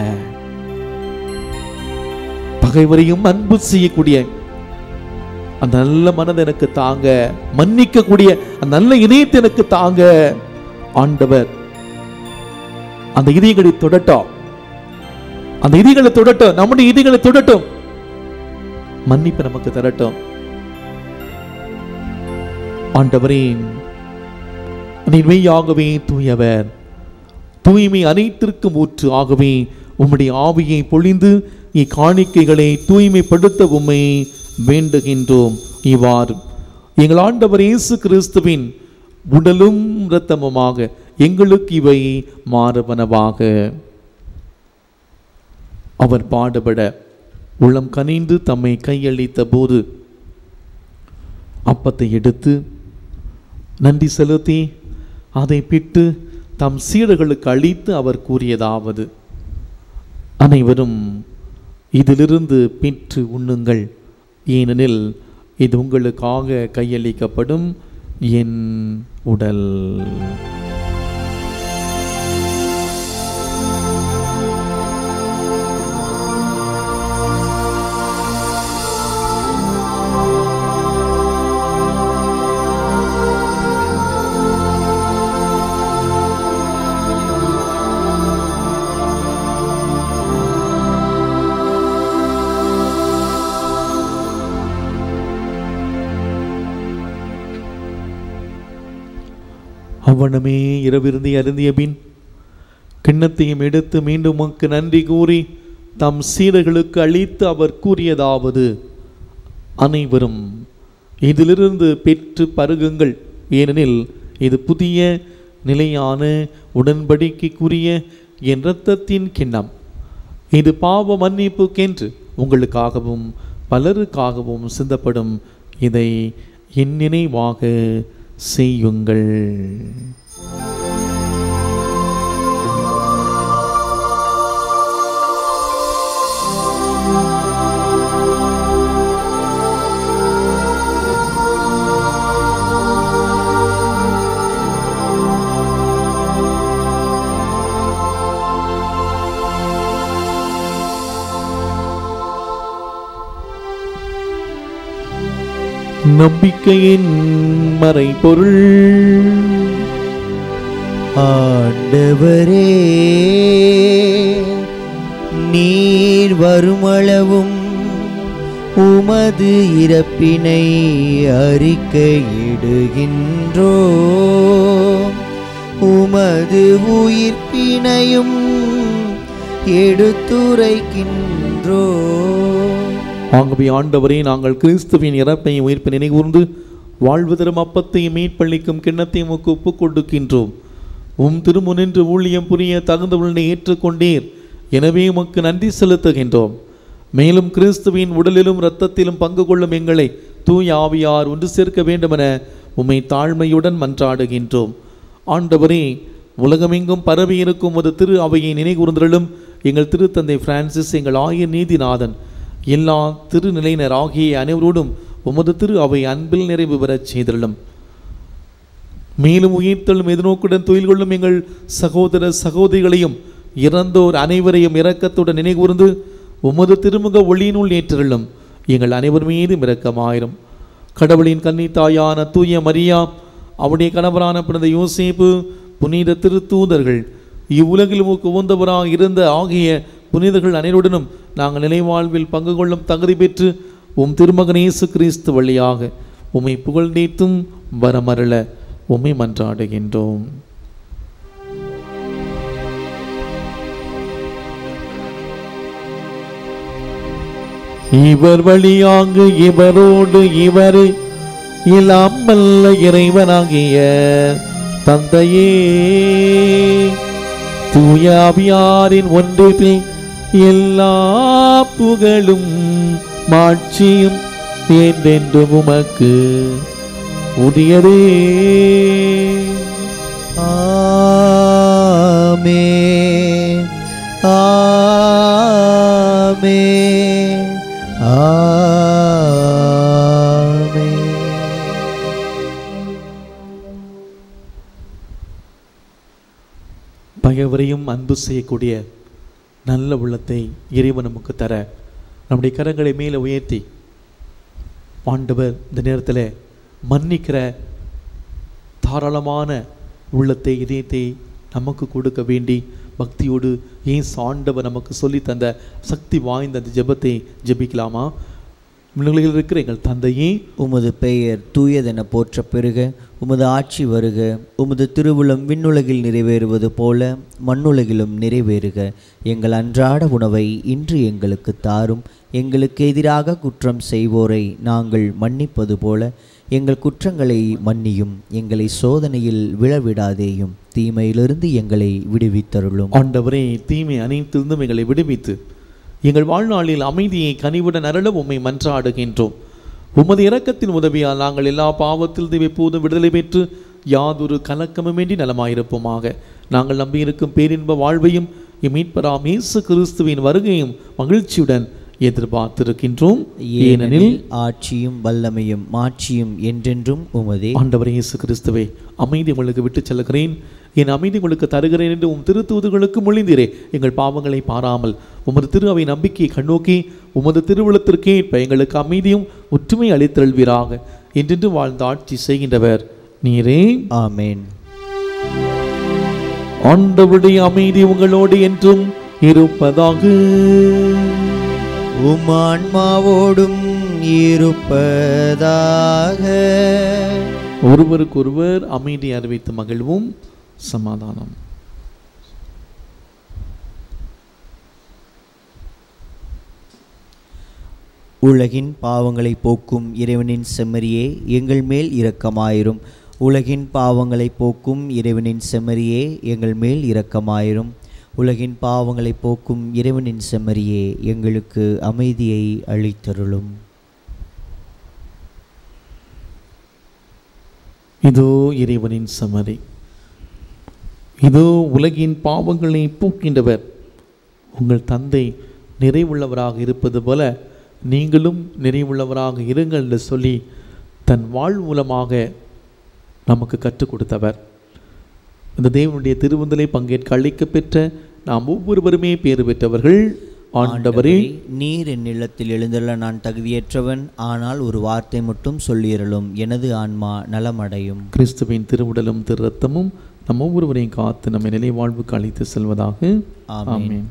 பகைவரையும் அன்பு செய்யக்கூடிய அந்த நல்ல மனதை எனக்கு தாங்க மன்னிக்க கூடிய அந்த நல்ல இதயத்தை எனக்கு தாங்க ஆண்டவர் அந்த இதயங்களை தொடட்டும் அந்த இதயங்களை தொடட்டும் நம்முடைய இதயங்களை தொடட்டும் மன்னிப்பு நமக்கு தரட்டும் ஆண்டவரே நீர் மெய்யாகவே தூயவர் தூய்மை அனைத்திற்கும் ஊற்று ஆகவே உம்முடைய ஆவியை பொழிந்து இக்காணிக்கைகளை தூய்மைப்படுத்த உம்மை வேண்டுகின்றோம் இவ்வாறு எங்கள் ஆண்டவர் இயேசு கிறிஸ்துவின் உடலும் இரத்தமுமாக எங்களுக்கு இவை மாறுவனவாக அவர் பாடுபட உள்ளம் கனிந்து தம்மை கையளித்த போது அப்பத்தை எடுத்து நன்றி செலுத்தி அதை பிட்டு தம் சீடர்களுக்கு அளித்து அவர் கூறியதாவது அனைவரும் இதிலிருந்து பெற்று உண்ணுங்கள் ஏனெனில் இது உங்களுக்காக கையளிக்கப்படும் என் உடல் அவ்வனமே இரவிருந்தி அருந்திய பின் கிண்ணத்தையும் எடுத்து மீண்டும் உமக்கு நன்றி கூறி தம் சீடர்களுக்கு அளித்து அவர் கூறியதாவது அனைவரும் இதிலிருந்து பெற்று பருகுங்கள் ஏனெனில் இது புதிய நிலையான உடன்படிக்கைக்குரிய என் இரத்தத்தின் கிண்ணம் இது பாவ மன்னிப்புக்கென்று உங்களுக்காகவும் பலருக்காகவும் சிந்தப்படும் இதை என் நினைவாக செய்யுங்கள் நம்பிக்கையின் மறைபொருள் ஆண்டவரே நீர் வருமளவும் உமது இறப்பினை அறிக்கையிடுகின்றோ உமது உயிர்ப்பினையும் எடுத்துரைக்கின்றோ ஆகவே ஆண்டவரே நாங்கள் கிறிஸ்துவின் இறப்பையும் உயிர்ப்பை நினைகூர்ந்து வாழ்வு தரும் அப்பத்தையும் மீட்பளிக்கும் கிண்ணத்தையும் உமக்கு ஒப்புக் கொடுக்கின்றோம் உம் திருமுனின்று ஊழியம் புரிய தகுந்தவளனை ஏற்றுக்கொண்டீர் எனவே உமக்கு நன்றி செலுத்துகின்றோம் மேலும் கிறிஸ்துவின் உடலிலும் இரத்தத்திலும் பங்கு கொள்ளும் எங்களை தூய ஆவியார் ஒன்று சேர்க்க வேண்டுமென உம்மை தாழ்மையுடன் மன்றாடுகின்றோம் ஆண்டவரே உலகமெங்கும் பரவி இருக்கும் ஒரு திரு அவையை நினைகூர்ந்தலும் எங்கள் திருத்தந்தை பிரான்சிஸ் எங்கள் ஆய நீதிநாதன் எல்லா திருநிலையினர் ஆகிய அனைவரோடும் உமது திரு அவை அன்பில் நிறைவு பெறச் செய்தருளும் மேலும் உயிர்த்தலும் எதிர்நோக்குடன் தொழில் கொள்ளும் எங்கள் சகோதர சகோதரிகளையும் இறந்தோர் அனைவரையும் இரக்கத்துடன் நினைகூர்ந்து உமது திருமுக ஒளியினுள் ஏற்றருளும் எங்கள் அனைவர் மீதும் இரக்கமாயிரும் கடவுளின் கன்னி தாயான தூய மரியா அவருடைய கணவரான பிறந்த யோசேப்பு புனித திருத்தூதர்கள் இவ்வுலகில் உமக்கு உகந்தவராக இருந்த ஆகிய புனிதர்கள் அனைவருடனும் நாங்கள் நிலைவாழ்வில் பங்கு கொள்ளும் தகுதி பெற்று உம் திருமகன் இயேசு கிறிஸ்து வழியாக உம்மை புகழ்ந்தேத்தும் வரமருள உம்மை மன்றாடுகின்றோம் இவர் வழியாக இவரோடு இவர் இல்லாமல்ல இறைவனாகிய தந்தையே தூயாவியாரின் ஒன்றில் எல்லா புகழும் மாட்சியும் என்றென்றும் உமக்கு உரியதே ஆமென் ஆமென் பகைவரையும் அன்பு செய்யக்கூடிய நல்ல உள்ளத்தை இறைவன் நமக்கு தர நம்முடைய கரங்களை மேலே உயர்த்தி ஆண்டவர் இந்த நேரத்தில் மன்னிக்கிற தாராளமான உள்ளத்தை இதயத்தை நமக்கு கொடுக்க வேண்டி பக்தியோடு ஏன் ஆண்டவர் நமக்கு சொல்லி தந்த சக்தி வாய்ந்த அந்த ஜெபத்தை ஜெபிக்கலாமா நிலையில் இருக்கிற எங்கள் தந்தையே உமது பெயர் தூயதென போற்ற பெருக உமது ஆட்சி வருக உமது திருவுளம் விண்ணுலகில் நிறைவேறுவது போல மண்ணுலகிலும் நிறைவேறுக எங்கள் அன்றாட உணவை இன்று எங்களுக்கு தாரும் எங்களுக்கு எதிராக குற்றம் செய்வோரை நாங்கள் மன்னிப்பது போல எங்கள் குற்றங்களை மன்னியும் எங்களை சோதனையில் விழவிடாதேயும் தீமையிலிருந்து எங்களை விடுவித்தருளும் ஆண்டவரே தீமை அனைத்திருந்தும் எங்களை விடுவித்து எங்கள் வாழ்நாளில் அமைதியை கனிவுடன் அருள உம்மை மன்றாடுகின்றோம் உமது இரக்கத்தின் உதவியால் நாங்கள் எல்லா பாவத்திலிருந்து எப்போதும் விடுதலை பெற்று யாதொரு கலக்கமுமின்றி நலமாயிருப்போமாக நாங்கள் நம்பியிருக்கும் பேரின்ப வாழ்வையும் எம் மீட்பராம் இயேசு கிறிஸ்துவின் வருகையும் மகிழ்ச்சியுடன் எதிர்பார்த்திருக்கின்றோம் ஏனெனில் ஆட்சியும் வல்லமையும் மாட்சியும் என்றென்றும் உமதே ஆண்டவர் இயேசு கிறிஸ்துவே அமைதி உங்களுக்கு விட்டு செல்கிறேன் என் அமைதி உங்களுக்கு தருகிறேன் என்று உம் திருத்தூதுகளுக்கு மொழிந்தீரே எங்கள் பாவங்களை பாராமல் உமது திரு அவை நம்பிக்கையை கண்ணோக்கி உமது திருவிழத்திற்கே ஏற்ப எங்களுக்கு அமைதியும் ஒற்றுமை அளித்தல்வீராக என்றென்று வாழ்ந்த ஆட்சி செய்கின்றவர் நீரே ஆமென் ஆண்டவருடைய அமைதி உங்களோடு என்றும் இருப்பதாக உம் ஆன்மாவோடும் இருப்பதாக ஒருவருக்கொருவர் அமைதி அறிவித்து மகிழ்வும் சமாதானம் உலகின் பாவங்களை போக்கும் இறைவனின் செம்மறியே எங்கள் மேல் இரக்கமாயிரும் உலகின் பாவங்களை போக்கும் இறைவனின் செம்மறியே எங்கள் மேல் இரக்கமாயிரும் உலகின் பாவங்களை போக்கும் இறைவனின் செம்மறியே எங்களுக்கு அமைதியை அளித்தருளும் இதோ இறைவனின் சமரி இதோ உலகின் பாவங்களை போக்கின்றவர் உங்கள் தந்தை நிறைவுள்ளவராக இருப்பது போல நீங்களும் நிறைவுள்ளவராக இருங்கள் என்று சொல்லி தன் வாழ் மூலமாக நமக்கு கற்றுக் கொடுத்தவர் இந்த தேவனுடைய திருவுந்தலை பங்கேற்க அழைக்க பெற்ற நாம் ஒவ்வொருவருமே பேறு பெற்றவர்கள் ஆண்டவரே நீர் என் இல்லத்தில் எழுந்துள்ள நான் தகுதியற்றவன் ஆனால் ஒரு வார்த்தை மட்டும் சொல்லியறலும் எனது ஆன்மா நலமடையும் கிறிஸ்துவின் திருவுடலும் திரு ரத்தமும் நம் ஒவ்வொருவரையும் காத்து நம்மை நிலை வாழ்வுக்கு அழைத்து செல்வதாக ஆமென். ஆமென்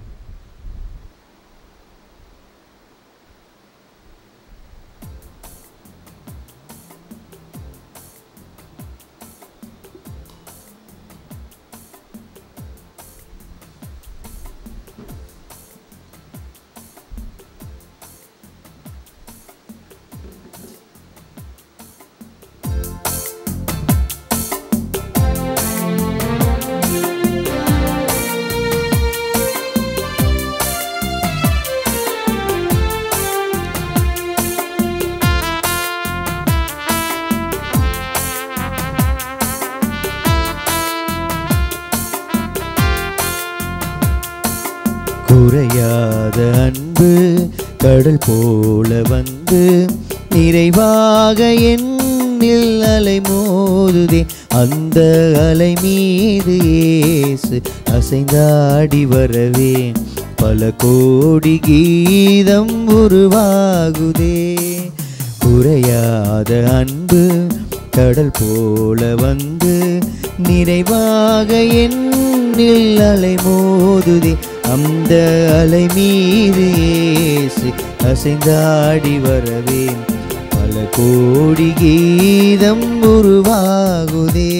குறையாத அன்பு கடல் போல வந்து நிறைவாக என்னில் அலை மோதுதே அந்த அலை மீது இயேசு அசைந்தாடி வரவே பல கோடி கீதம் உருவாகுதே குறையாத அன்பு கடல் போல வந்து நிறைவாக என்னில் அலை மோதுதே அந்த அலை மீது இயேசு அசைந்தாடி வரவே பல கோடி கீதம் உருவாகுதே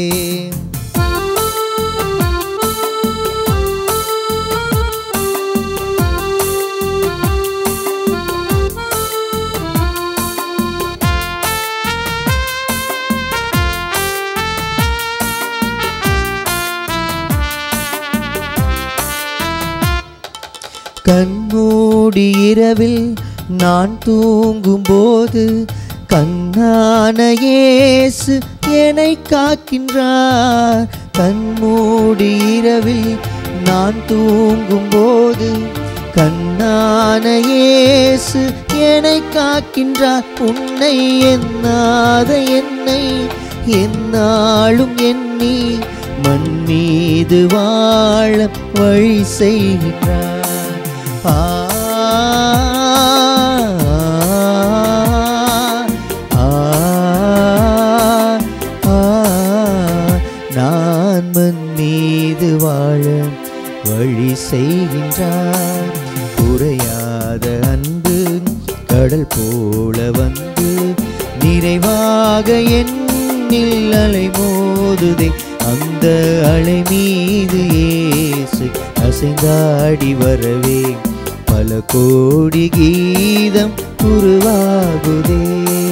கண்மூடி இரவில் நான் தூங்கும்போது கண்ணான இயேசு என்னை காக்கின்றார் கண்மூடி இரவில் நான் தூங்கும்போது கண்ணான இயேசு என்னை காக்கின்றார் உன்னை எண்ணாத என்னை என்னாலும் எண்ணி மண் மீது வாழ வழி செய்கின்றார் ஆ ஆ, ஆ, நான் மண் மீது வாழ வழி செய்கின்றார் குறையாத அன்பு கடல் போல வந்து நிறைவாக என்னில் அலை மோதுதே அந்த அலை மீது இயேசு அசைந்தாடி வரவே பல கோடி கீதம் உருவாகுதே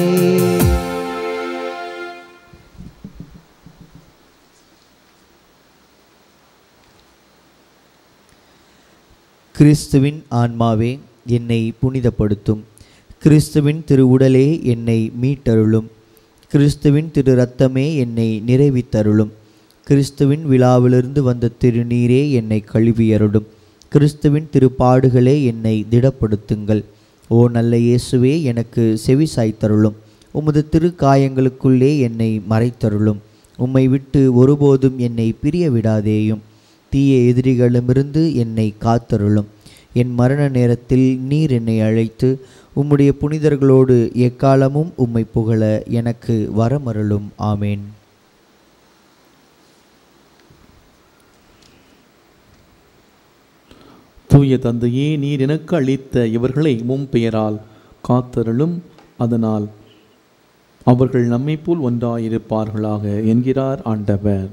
கிறிஸ்துவின் ஆன்மாவே என்னை புனிதப்படுத்தும் கிறிஸ்துவின் திரு உடலே என்னை மீட்டருளும் கிறிஸ்துவின் திரு ரத்தமே என்னை நிறைவித்தருளும் கிறிஸ்துவின் விழாவிலிருந்து வந்த திருநீரே என்னை கழுவியருளும் கிறிஸ்துவின் திருப்பாடுகளே என்னை திடப்படுத்துங்கள் ஓ நல்ல இயேசுவே எனக்கு செவி சாய்த்தருளும் உமது திருக்காயங்களுக்குள்ளே என்னை மறைத்தருளும் உம்மை விட்டு ஒருபோதும் என்னை பிரிய விடாதேயும் தீய எதிரிகளிடமிருந்து என்னை காத்தருளும் என் மரண நேரத்தில் நீர் என்னை அழைத்து உம்முடைய புனிதர்களோடு எக்காலமும் உம்மை புகழ எனக்கு வரமருளும் ஆமேன் தூய தந்தையே நீர் எனக்கு அளித்த இவர்களை உம் பெயரால் காத்தருளும் அதனால் அவர்கள் நம்மை போல் ஒன்றாயிருப்பார்களாக என்கிறார் ஆண்டவர்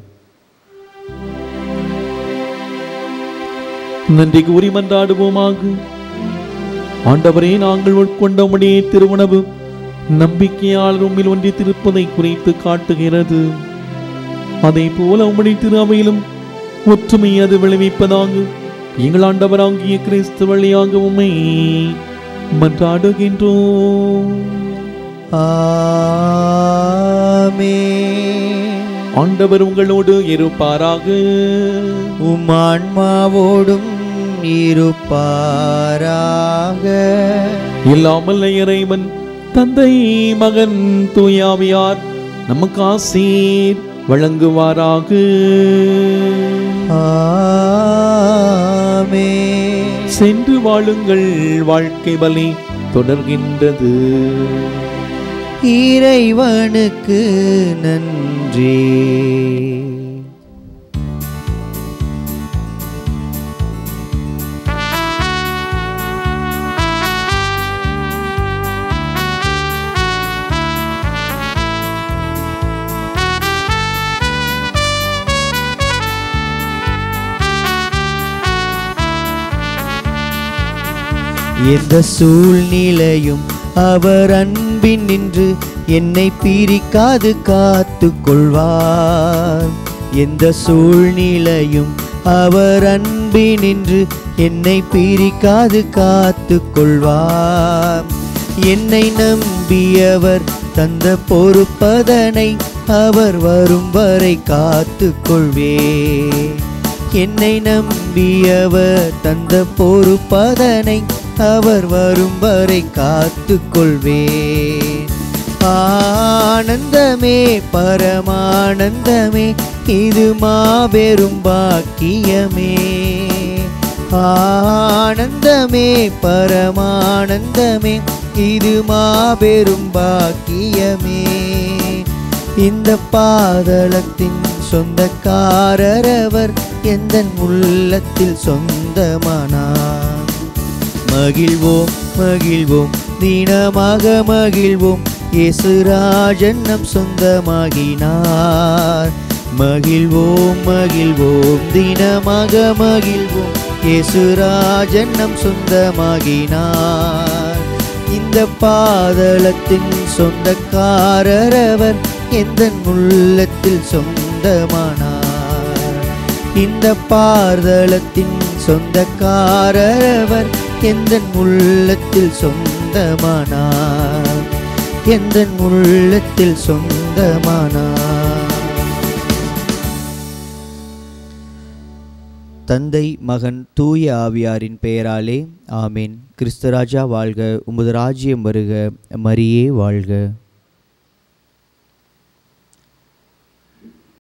நன்றி கூறி மன்றாடுவோமாக ஆண்டவரே நாங்கள் உட்கொண்ட உம்முடைய திருவுணவு நம்பிக்கையாளர் உம்மில் ஒன்றி திருப்பதை குறித்து காட்டுகிறது அதை போல உம்முடைய திரு அவையிலும் ஒற்றுமை அது விளைவிப்பதாக எங்கள் ஆண்டவராகிய கிறிஸ்து வழியாக உம்மை மன்றாடுகின்றோம் ஆமென். ஆண்டவர் உங்களோடு இருப்பாராக உம் ஆன்மாவோடும் இருப்பாராக இல்லாமல் இறைவன் தந்தை மகன் தூயாவியார் நமக்கு ஆசீர் வழங்குவாராக ஆமென். சென்று வாழுங்கள் வாழ்க்கை பலி தொடர்கின்றது இறைவனுக்கு நன்றி எந்த சூழ்நிலையும் அவர் அன்பின் நின்று என்னை பிரிக்காது காத்து கொள்வார் எந்த சூழ்நிலையும் அவர் அன்பின் நின்று என்னை பிரிக்காது காத்து கொள்வார் என்னை நம்பியவர் தந்த பொறுப்பதனை அவர் வரும் வரை காத்து கொள்வேன் என்னை நம்பியவர் தந்த பொறுப்பதனை அவர் வரும் வரை காத்து கொள்வேன் ஆனந்தமே பரமானந்தமே இது மாபெரும் பாக்கியமே ஆனந்தமே பரமானந்தமே இது மாபெரும் பாக்கியமே இந்த பாதளத்தின் சொந்தக்காரர் அவர் எந்த உள்ளத்தில் சொந்தமானார் மகிழ்வோம் மகிழ்வோம் தினமாக மகிழ்வோம் இயேசுராஜன் நம் சொந்தமாகினார் மகிழ்வோம் மகிழ்வோம் தினமாக மகிழ்வோம் இயேசுராஜன் நம் சொந்தமாகினார் இந்த பாதளத்தின் சொந்தக்காரர் அவர் எந்த உள்ளத்தில் சொந்தமானார் இந்த பார்தளத்தின் சொந்தக்காரர் அவர் எந்த உள்ளத்தில் சொந்தமானார் எந்த உள்ளத்தில் சொந்தமானார் தந்தை மகன் தூய ஆவியாரின் பெயராலே ஆமேன் கிறிஸ்தராஜா வாழ்க உமது ராஜ்யம் வருக மரியே வாழ்க